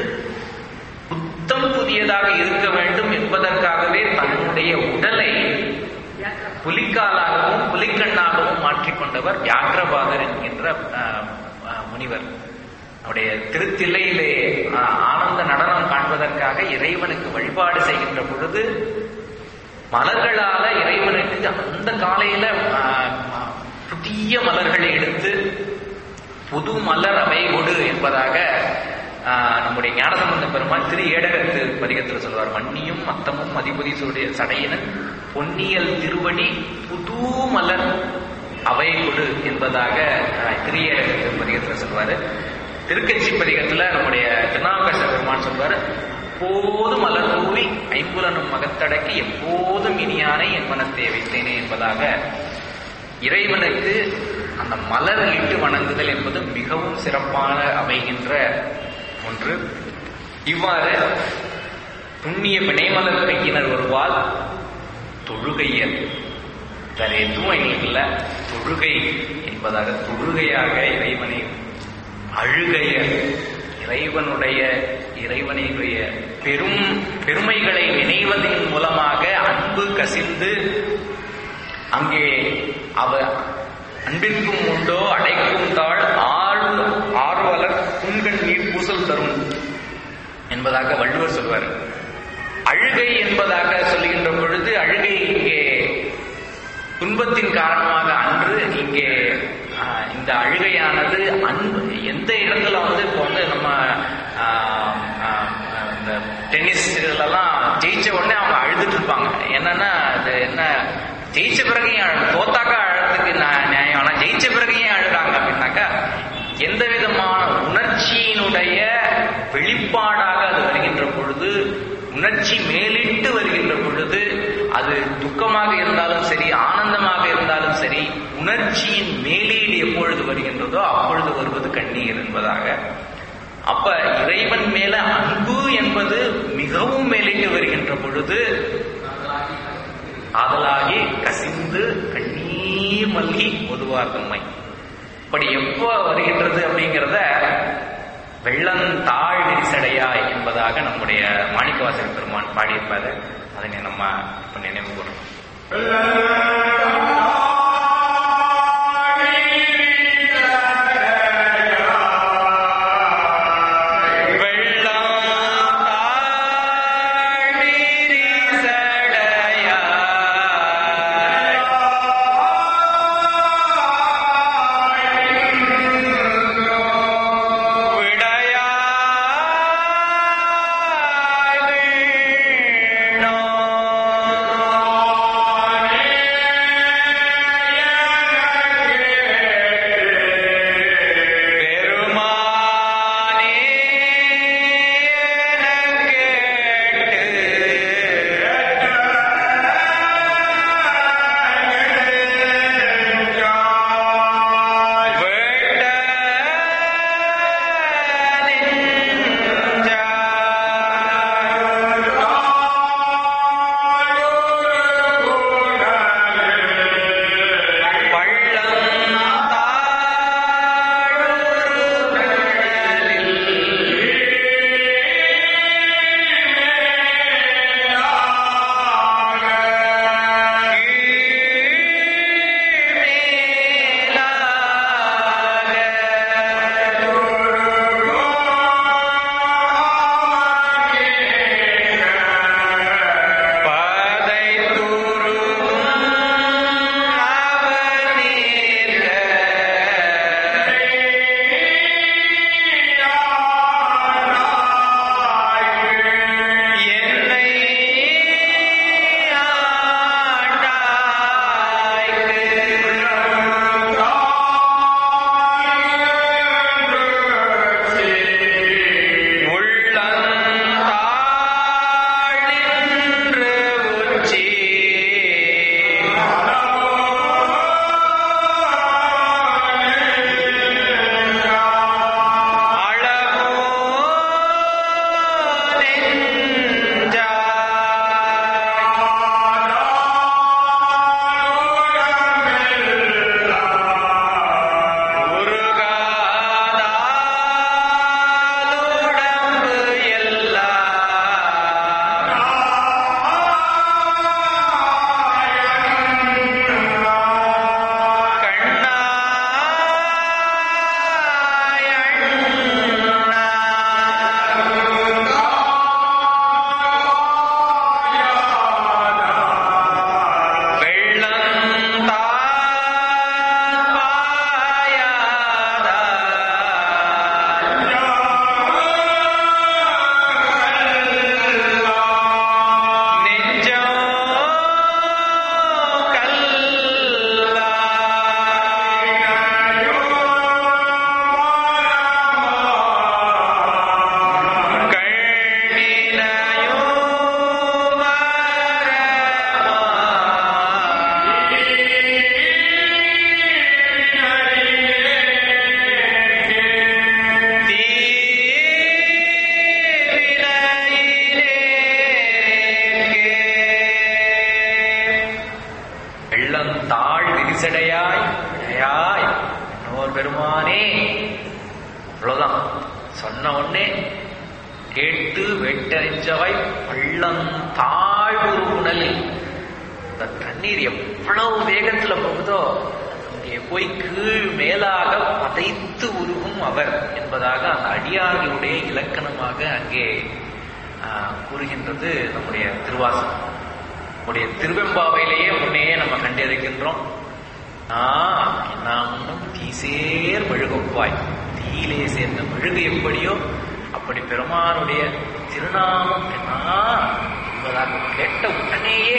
புத்தம் புதியதாக இருக்க வேண்டும் என்பதற்காகவே தன்னுடைய உடலை புலிக்காலாகவும் புலிக்கண்ணாகவும் மாற்றிக்கொண்டவர் வியாக்கிரபாதர் என்கின்ற அஹ், அஹ், முனிவர் அவருடைய திருத்தில்லையிலே அஹ், ஆனந்த நடனம் காண்பதற்காக இறைவனுக்கு வழிபாடு செய்கின்ற பொழுது மலர்களால இறைவனுக்கு அந்த காலையில அஹ், அஹ், புதிய மலர்களை எடுத்து புது மலர் அவை கொடு என்பதாக ஆஹ், நம்முடைய ஞானசம்பந்த பெருமாள் திரு ஏடகத்து பதிகத்தில் சொல்வார் மன்னியும் மத்தமும் மதிபுதி சூடிய சடையினன் பொன்னியல் திருவடி புது மலர் அவை கொடு என்பதாக ஆஹ், திரு ஏடகத்து பதிகத்தில் சொல்வாரு திருக்கட்சி பதிகத்துல நம்முடைய திருநாவுக்கரச பெருமான் சொல்வாரு எப்போதும் மலர் தூவி ஐம்புலனும் மகத்தடக்கி எப்போதும் இனியானை என் மனத்தை வைத்தேனே என்பதாக இறைவனுக்கு அந்த மலர் இட்டு வணங்குதல் என்பது மிகவும் சிறப்பான அமைகின்ற ஒன்று இவ்வாறு புண்ணிய பிணைமலர் கையினர் வருவால் தொழுகையல் வேற எதுவும் எங்களுக்கு இல்ல தொழுகை என்பதாக தொழுகையாக இறைவனை அழுகையல் இறைவனுடைய இறைவனுடைய பெரும் பெருமைகளை நினைவதன் மூலமாக அன்பு கசிந்து அங்கே அவ அன்பிற்கும் உண்டோ அடைக்கும் தாழ் ஆறு ஆர்வலர் புண்கண் நீர் பூசல் தரும் என்பதாக வள்ளுவர் சொல்வார் அழுகை என்பதாக சொல்லுகின்ற பொழுது அழுகை இங்கே துன்பத்தின் காரணமாக அன்று இங்கே ஆஹ், இந்த அழுகையானது அன்பு எந்த இடத்துல வந்து இப்போ வந்து நம்ம ஆஹ், ஆஹ், இந்த டென்னிஸ் இதுலலாம் ஜெயிச்ச உடனே அவங்க அழுதுட்டு இருப்பாங்க என்னன்னா அது என்ன ஜெயிச்ச பிறகு ஏன் அழ- தோத்தாக்கா அழறதுக்கு நா- நியாயம் ஆனா ஜெயிச்ச பிறகு ஏன் அழுறாங்க அப்படின்னாக்கா எந்த விதமான உணர்ச்சியினுடைய வெளிப்பாடாக அது வருகின்ற பொழுது உணர்ச்சி மேலிட்டு வருகின்ற பொழுது அது துக்கமாக இருந்தாலும் சரி ஆனந்தமாக இருந்தாலும் சரி உணர்ச்சியின் மேலீடு எப்பொழுது வருகின்றதோ அப்பொழுது வருவது கண்ணீர் என்பதாக அப்ப இறைவன் மேல அன்பு என்பது மிகவும் மேலிட்டு வருகின்ற பொழுது ஆதலாகி கசிந்து கண்ணீர் மல்கி ஒதுவார் தம்மை இப்படி எப்போ வருகின்றது அப்படிங்கிறத வெள்ளம் தாழ் நெரிசடையாய் என்பதாக நம்முடைய மாணிக்கவாசக பெருமான் பாடியிருப்பாரு அதனை நம்ம இப்ப நினைவு கூறணும் வெள்ளம் தாழ் நெரிசடையாய் விடையாய் வீணோ கேட்டு வெட்டறிஞ்சவை பள்ளம் தாழ்வு உணலில் இந்த தண்ணீர் எவ்வளவு வேகத்துல போகுதோ அங்கே போய் கீழ் மேலாக பதைத்து உருகும் அவர் என்பதாக அந்த அடியார்களுடைய இலக்கணமாக அங்கே ஆஹ், கூறுகின்றது நம்முடைய திருவாசகம் நம்முடைய திருவெம்பாவையிலேயே முன்னையே நம்ம கண்டிருக்கின்றோம் நான் நாம் முன்னும் தீசேர் மெழுகுப்பாய் தீயிலே சேர்ந்த மெழுகு எப்படியோ அப்படி பெருமானுடைய திருநாமம் என்ன என்பதாக கேட்ட உடனேயே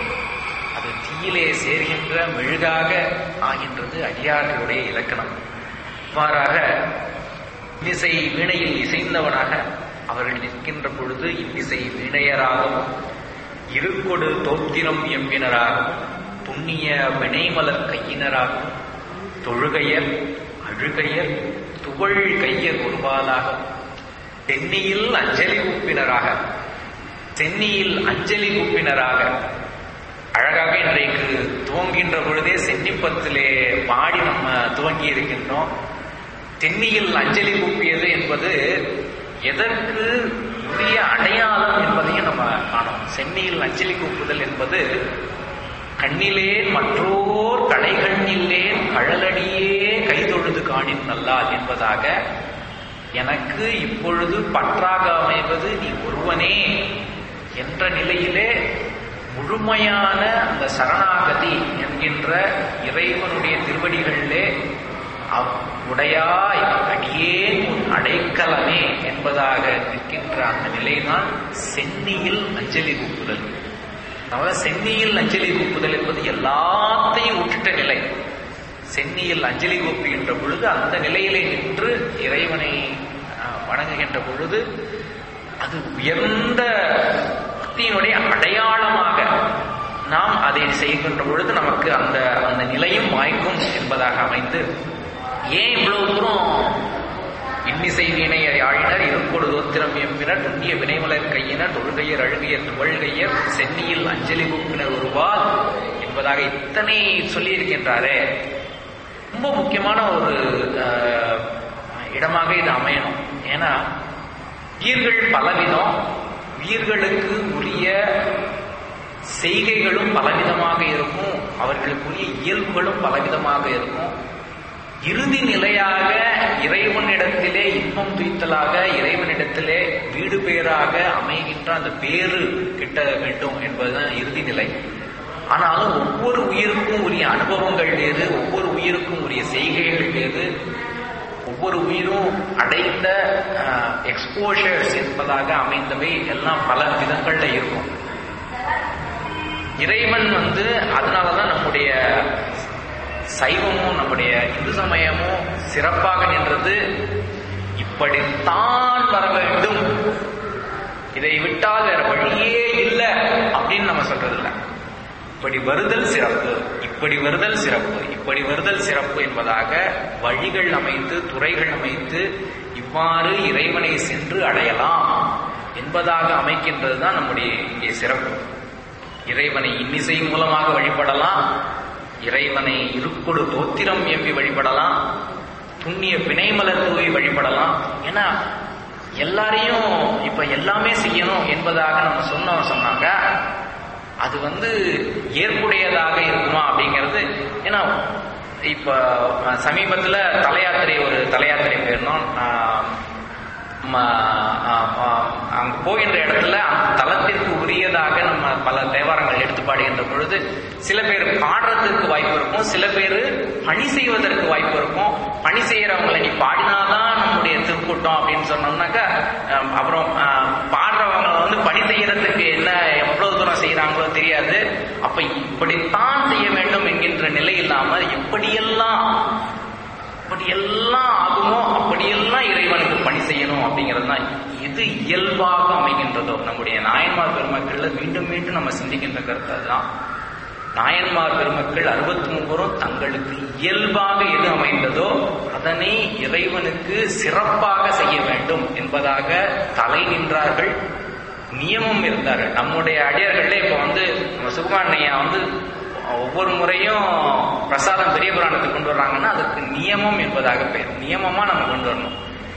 அது தீயிலே சேர்கின்ற மெழுகாக ஆகின்றது அடியார்களுடைய இலக்கணம் இவ்வாறாக இன்னிசை வீணையில் இசைந்தவனாக அவர்கள் நிற்கின்ற பொழுது இன்னிசை வீணையராகவும் இருக்கொடு தோத்திரம் எம்பினராகவும் புண்ணிய வினைமலர் கையினராகவும் தொழுகையர் அழுகையர் துவள் கையர் ஒருபாலாகவும் தென்னியில் அஞ்சலி கூப்பினராக சென்னியில் அஞ்சலி கூப்பினராக அழகாக இன்றைக்கு துவங்கின்ற பொழுதே சென்னிப்பத்திலே பாடி நம்ம துவங்கி இருக்கின்றோம் தென்னியில் அஞ்சலி கூப்பியது என்பது எதற்கு உரிய அடையாளம் என்பதையும் நம்ம காணோம் சென்னியில் அஞ்சலி கூப்புதல் என்பது கண்ணிலே மற்றோர் கடைகண்ணில்லேன் கழலடியே கைதொழுது காணின் நல்லால் என்பதாக எனக்கு இப்பொழுது பற்றாக அமைவது நீ ஒருவனே என்ற நிலையிலே முழுமையான அந்த சரணாகதி என்கின்ற இறைவனுடைய திருவடிகளிலே அவ் உடையாய் அடியேன் உன் அடைக்கலமே என்பதாக நிற்கின்ற அந்த நிலைதான் சென்னியில் அஞ்சலி கூப்புதல் அதாவது சென்னியில் அஞ்சலி கூப்புதல் என்பது எல்லாத்தையும் விட்டுட்ட நிலை சென்னியில் அஞ்சலி கூப்புகின்ற பொழுது அந்த நிலையிலே நின்று இறைவனை அஹ், வணங்குகின்ற பொழுது அது உயர்ந்த பக்தியினுடைய அடையாளமாக நாம் அதை செய்கின்ற பொழுது நமக்கு அந்த அந்த நிலையும் வாய்க்கும் என்பதாக அமைந்து ஏன் இவ்வளவு தூரம் இன்னிசை வீணையர் யாழினர் இருப்பொடு தோத்திரம் எம்பினர் துண்டிய வினைமலர் கையினர் தொழுகையர் அழுகையர் துவழ்கையர் சென்னியில் அஞ்சலி கூப்பினர் ஒருவால் என்பதாக இத்தனை சொல்லியிருக்கின்றாரே ரொம்ப முக்கியமான ஒரு அஹ், இடமாக இது அமையணும் ஏன்னா உயிர்கள் பலவிதம் உயிர்களுக்கு உரிய செய்கைகளும் பலவிதமாக இருக்கும் அவர்களுக்குரிய இயல்புகளும் பலவிதமாக இருக்கும் இறுதி நிலையாக இறைவனிடத்திலே இன்பம் துய்த்தலாக இறைவனிடத்திலே வீடு பேராக அமைகின்ற அந்த பேரு கிட்ட வேண்டும் என்பதுதான் இறுதி நிலை ஆனாலும் ஒவ்வொரு உயிருக்கும் உரிய அனுபவங்கள் வேறு ஒவ்வொரு உயிருக்கும் உரிய செய்கைகள் வேறு ஒவ்வொரு உயிரும் அடைந்த எக்ஸ்போஷர்ஸ் என்பதாக அமைந்தவை எல்லாம் பல விதங்கள்ல இருக்கும் இறைவன் வந்து அதனாலதான் நம்முடைய சைவமும் நம்முடைய இந்து சமயமும் சிறப்பாக நின்றது இப்படித்தான் வர வேண்டும் இதை விட்டால் வேற வழியே இல்லை அப்படின்னு நம்ம சொல்றது இல்ல இப்படி வருதல் சிறப்பு இப்படி வருதல் சிறப்பு இப்படி வருதல் சிறப்பு என்பதாக வழிகள் அமைத்து துறைகள் அமைத்து இவ்வாறு இறைவனை சென்று அடையலாம் என்பதாக அமைக்கின்றது தான் நம்முடைய இங்கே சிறப்பு இறைவனை இன்னிசை மூலமாக வழிபடலாம் இறைவனை இருக்கொடு தோத்திரம் எம்பி வழிபடலாம் புண்ணிய பிணைமலர் தூவி வழிபடலாம் ஏன்னா எல்லாரையும் இப்ப எல்லாமே செய்யணும் என்பதாக நம்ம சொன்னோம் சொன்னாங்க அது வந்து ஏற்புடையதாக இருக்குமா அப்படிங்கிறது ஏன்னா இப்ப அஹ், சமீபத்துல தலையாத்திரை ஒரு தலையாத்திரை போயிருந்தோம் ஆஹ், ம, ஆஹ், ஆஹ், அங்க போகின்ற இடத்துல அந்த தலத்திற்கு உரியதாக நம்ம பல தேவாரங்கள் எடுத்து பாடுகின்ற பொழுது சில பேர் பாடுறதுக்கு வாய்ப்பு இருக்கும் சில பேர் பணி செய்வதற்கு வாய்ப்பு இருக்கும் பணி செய்யறவங்களை நீ பாடினாதான் நம்முடைய திருக்கூட்டம் அப்படின்னு சொன்னோம்னாக்கா ஆஹ், அப்புறம் ஆஹ், பாடுறவங்க வந்து பணி செய்யறதுக்கு என்ன எவ்வளவு தூரம் செய்யறாங்களோ தெரியாது அப்ப இப்படித்தான் செய்ய வேண்டும் என்கின்ற நிலை இல்லாமல் எப்படியெல்லாம் அப்படியெல்லாம் ஆகுமோ அப்படியெல்லாம் இறைவனுக்கு பணி செய்யணும் அப்படிங்கிறது தான் எது இயல்பாக அமைகின்றதோ நம்முடைய நாயன்மார் பெருமக்கள்ல மீண்டும் மீண்டும் நம்ம சிந்திக்கின்ற கருத்து அதுதான் நாயன்மார் பெருமக்கள் அறுபத்தி மூவரும் தங்களுக்கு இயல்பாக எது அமைந்ததோ அதனை இறைவனுக்கு சிறப்பாக செய்ய வேண்டும் என்பதாக தலை நின்றார்கள் நியமம் இருந்தார்கள் நம்முடைய அடியார்கள்ல இப்ப வந்து நம்ம சுகுமாரனையா வந்து ஒவ்வொரு முறையும் பிரசாதம் பெரிய புராணத்துக்கு கொண்டு வர்றாங்கன்னா அதுக்கு நியமம் என்பதாக பெயர் நியமமா நம்ம கொண்டு வரணும்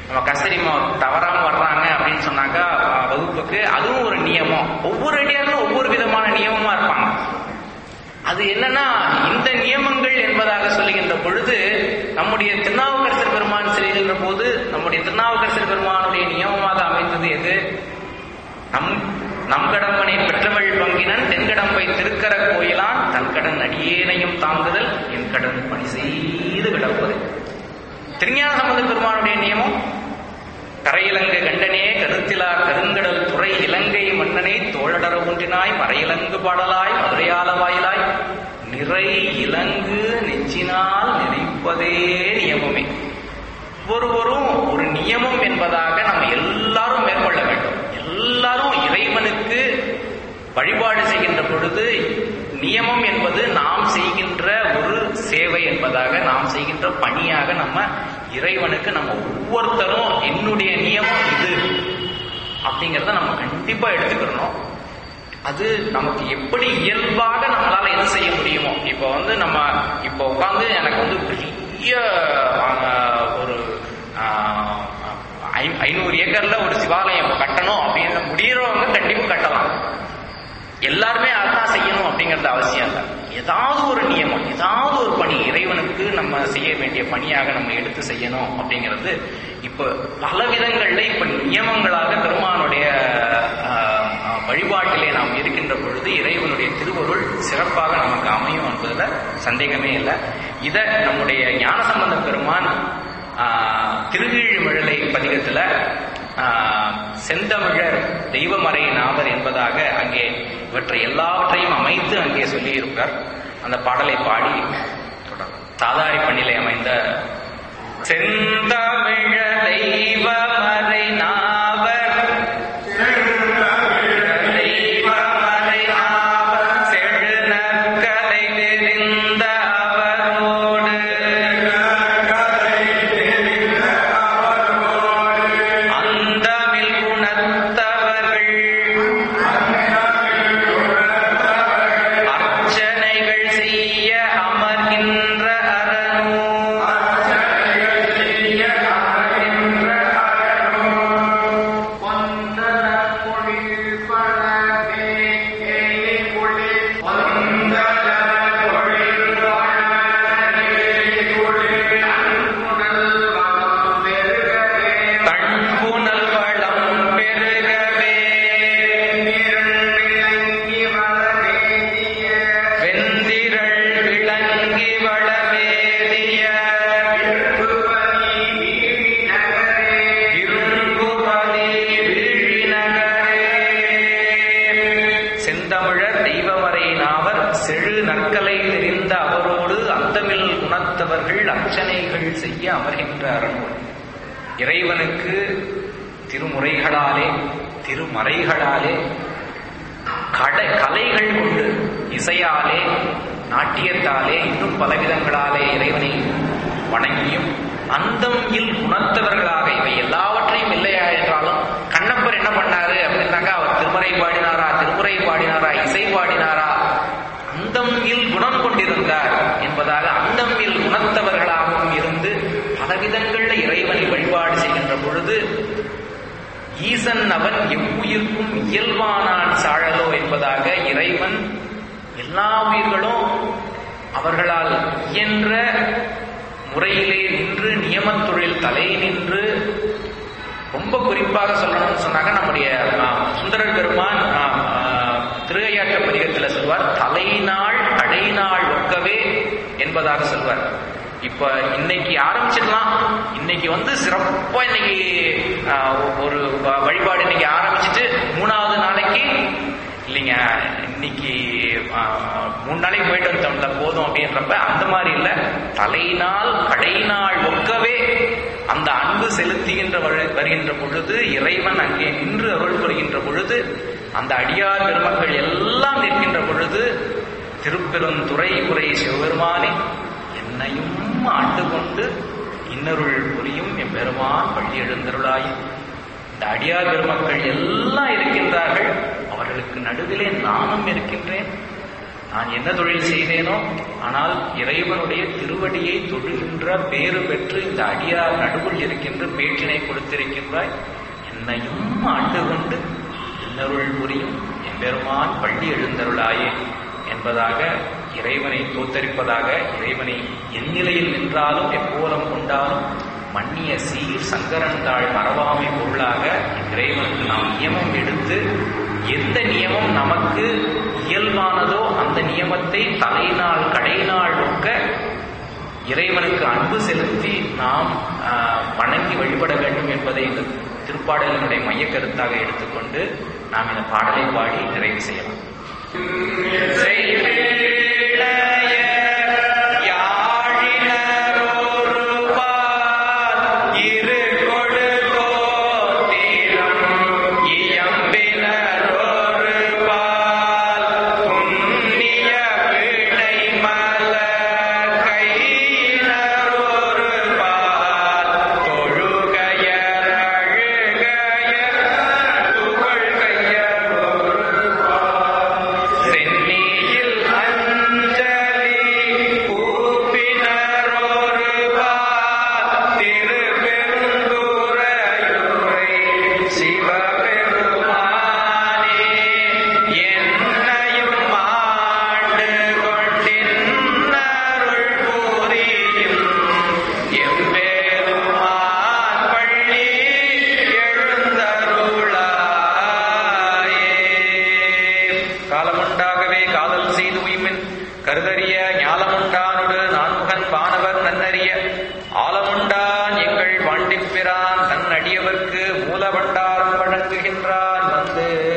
நம்ம கஸ்தரிமா தவறாம வர்றாங்க அப்படின்னு சொன்னாக்கா அஹ், வகுப்புக்கு அதுவும் ஒரு நியமம் ஒவ்வொரு அடியாரும் ஒவ்வொரு விதமான நியமமா இருப்பாங்க அது என்னன்னா இந்த நியமங்கள் என்பதாக சொல்லுகின்ற பொழுது நம்முடைய திருநாவுக்கரசர் பெருமான் செல்கின்ற போது நம்முடைய திருநாவுக்கரசர் பெருமானுடைய நியமமாக அமைந்தது எது நம் நம் கடம்பனை பெற்றவள் பங்கினன் தென்கடம்பை திருக்கர கோயிலான் தன் கடன் அடியேனையும் தாங்குதல் என் கடன் பணி செய்து கிடப்பது திருஞான சம்பந்த பெருமானுடைய நியமம் கரையிலங்கு கண்டனே கருத்திலா கருங்கடல் துறை இலங்கை மன்னனே தோழடர ஒன்றினாய் மறையிலங்கு பாடலாய் மதுரையால வாயிலாய் நிறை இலங்கு நெஞ்சினால் நினைப்பதே நியமமே ஒவ்வொருவரும் ஒரு நியமம் என்பதாக நம்ம எல்லாரும் மேற்கொள்ள வேண்டும் எல்லாரும் இறைவனுக்கு வழிபாடு செய்கின்ற பொழுது நியமம் என்பது நாம் செய்கின்ற ஒரு சேவை என்பதாக நாம் செய்கின்ற பணியாக நம்ம இறைவனுக்கு நம்ம ஒவ்வொருத்தரும் என்னுடைய நியமம் இது அப்படிங்கிறத நம்ம கண்டிப்பா எடுத்துக்கிறணும் அது நமக்கு எப்படி இயல்பாக நம்மளால எது செய்ய முடியுமோ இப்போ வந்து நம்ம இப்போ உட்காந்து எனக்கு வந்து பெரிய ஆஹ், ஒரு ஆஹ், ஐ- ஐநூறு ஏக்கர்ல ஒரு சிவாலயம் கட்டணும் அப்படின்னு முடியறவங்க கண்டிப்பா கட்டலாம் எல்லாருமே அதான் செய்யணும் அப்படிங்கறது அவசியம் இல்லை ஏதாவது ஒரு நியமம் ஏதாவது ஒரு பணி இறைவனுக்கு நம்ம செய்ய வேண்டிய பணியாக நம்ம எடுத்து செய்யணும் அப்படிங்கிறது இப்ப பல விதங்கள்ல இப்ப நியமங்களாக பெருமானுடைய ஆஹ், ஆஹ், வழிபாட்டிலே நாம் இருக்கின்ற பொழுது இறைவனுடைய திருவருள் சிறப்பாக நமக்கு அமையும் என்பதுல சந்தேகமே இல்லை இத நம்முடைய ஞானசம்பந்த பெருமான் ஆஹ், திருவீழ்மிழலை பதிகத்துல ஆஹ், செந்தமிழர் தெய்வமறை நாவர் என்பதாக அங்கே இவற்றை எல்லாவற்றையும் அமைத்து அங்கே சொல்லியிருப்பார் அந்த பாடலை பாடி தொடரும் சாதாரி பண்ணிலே அமைந்த செந்தமிழ தெய்வமறை நாவர் தெய்வமறை நாவர் செழுநற்கலை தெரிந்த அவரோடு அந்தமில் குணத்தவர்கள் அர்ச்சனைகள் செய்ய அமர்கின்ற அரணோ தன்புணல் வளம் பெருகவே வெந்திரள் விளங்கி வளவேதிய இருங்குபதி விழிநகரே செந்தமிழர் தெய்வமறை நாவர் செழு நற்கலை தெரிந்த அவரோடு அந்தமில் குணத்தவர்கள் அர்ச்சனைகள் செய்ய அமர்கின்ற அரண்மனை இறைவனுக்கு திருமுறைகளாலே திருமறைகளாலே கடை கலைகள் கொண்டு இசையாலே நாட்டியத்தாலே இன்னும் பலவிதங்களாலே இறைவனை வணங்கியும் அந்தம் இல் குணத்தவர்களாக இவை எல்லாவற்றையும் இல்லையா என்றாலும் கண்ணப்பர் என்ன பண்ணாரு அப்படின்னாக்கா அவர் திருமறை பாடினாரா திருமுறை பாடினாரா இசை பாடினாரா அந்தம் இல் குணம் கொண்டிருந்தார் என்பதாக அந்தம் இல் குணத்தவர்களாகவும் இருந்து பலவிதங்கள்ல இறைவனை வழிபாடு செய்கின்ற பொழுது ஈசன் அவன் எவ்வுயிர்க்கும் இயல்பானான் சாழலோ என்பதாக இறைவன் எல்லா உயிர்களும் அவர்களால் இயன்ற முறையிலே நின்று நியமத் தொழில் தலை நின்று ரொம்ப குறிப்பாக சொல்லணும்னு சொன்னாக்க நம்முடைய ஆ, சுந்தரர் பெருமான் ஆ, ஆ, திருவையாற்ற பதிகத்தில் சொல்வார் தலைநாள் கடைநாள் ஒக்கவே என்பதாக சொல்வார் இப்ப இன்னைக்கு ஆரம்பிச்சிடலாம் இன்னைக்கு வந்து சிறப்பா இன்னைக்கு ஆ, ஒரு வ- வழிபாடு இன்னைக்கு ஆரம்பிச்சிட்டு மூணாவது நாளைக்கு இல்லைங்க இன்னைக்கு ஆ, மூணு நாளைக்கு போயிட்டு வந்தோம்ல போதும் அப்படின்றப்ப அந்த மாதிரி இல்ல தலைநாள் கடைநாள் ஒக்கவே அந்த அன்பு செலுத்துகின்ற வரு- வருகின்ற பொழுது இறைவன் அங்கே நின்று அருள் புரிகின்ற பொழுது அந்த அடியார் பெருமக்கள் எல்லாம் நிற்கின்ற பொழுது திருப்பெருந்துறை உரை சிவபெருமானே என்னையும் ஆண்டு கொண்டு இன்னருள் புரியும் எம்பெருமான் பள்ளி எழுந்தருளாய் இந்த அடியார் பெருமக்கள் எல்லாம் இருக்கின்றார்கள் அவர்களுக்கு நடுவிலே நானும் இருக்கின்றேன் நான் என்ன தொழில் செய்தேனோ ஆனால் இறைவனுடைய திருவடியை தொடுகின்ற பேறு பெற்று இந்த அடியார் நடுவில் இருக்கின்ற பேச்சினை கொடுத்திருக்கின்றாய் என்னையும் ஆண்டு கொண்டு இன்னருள் புரியும் எம்பெருமான் பள்ளி எழுந்தருளாயே என்பதாக இறைவனை தோத்தரிப்பதாக இறைவனை எந்நிலையில் நின்றாலும் எப்போலம் கொண்டாலும் மன்னிய சீர் சங்கரந்தாள் மறவாமை பொருளாக இறைவனுக்கு நாம் நியமம் எடுத்து எந்த நியமம் நமக்கு இயல்பானதோ அந்த நியமத்தை தலைநாள் கடைநாள் ஒக்க இறைவனுக்கு அன்பு செலுத்தி நாம் ஆஹ், வணங்கி வழிபட வேண்டும் என்பதை இந்த திருப்பாடலினுடைய மைய கருத்தாக எடுத்துக்கொண்டு நாம் இந்த பாடலை பாடி நிறைவு செய்யலாம் இரு கொடுதோத்திரம் இயம்பினரொரு பால் புண்ணிய பிணை மலர் கையினரொரு பால் தொழுகையர் அழுகையர் துகள்கையரொரு சென்னியில் அஞ்சலி கூப்பினரொரு பால் திருப்பெருந்துரையுரை சிவபெருமானே என்னையும் ஆண்டு கொண்டின்னருள் புரியும் எம்பெருமான் பள்ளி எழுந்தருளாயே காலமுண்டாகவே காதல் செய்து உய்மின் கருதறிய ஞாலமுண்டானொடு நான்முகன் வானவர் நன்னறிய ஆலமுண்டான் எங்கள் வாண்டிப்பிரான் தன் அடியவர்க்கு மூலவண்டாரம் வழங்குகின்றான் வந்து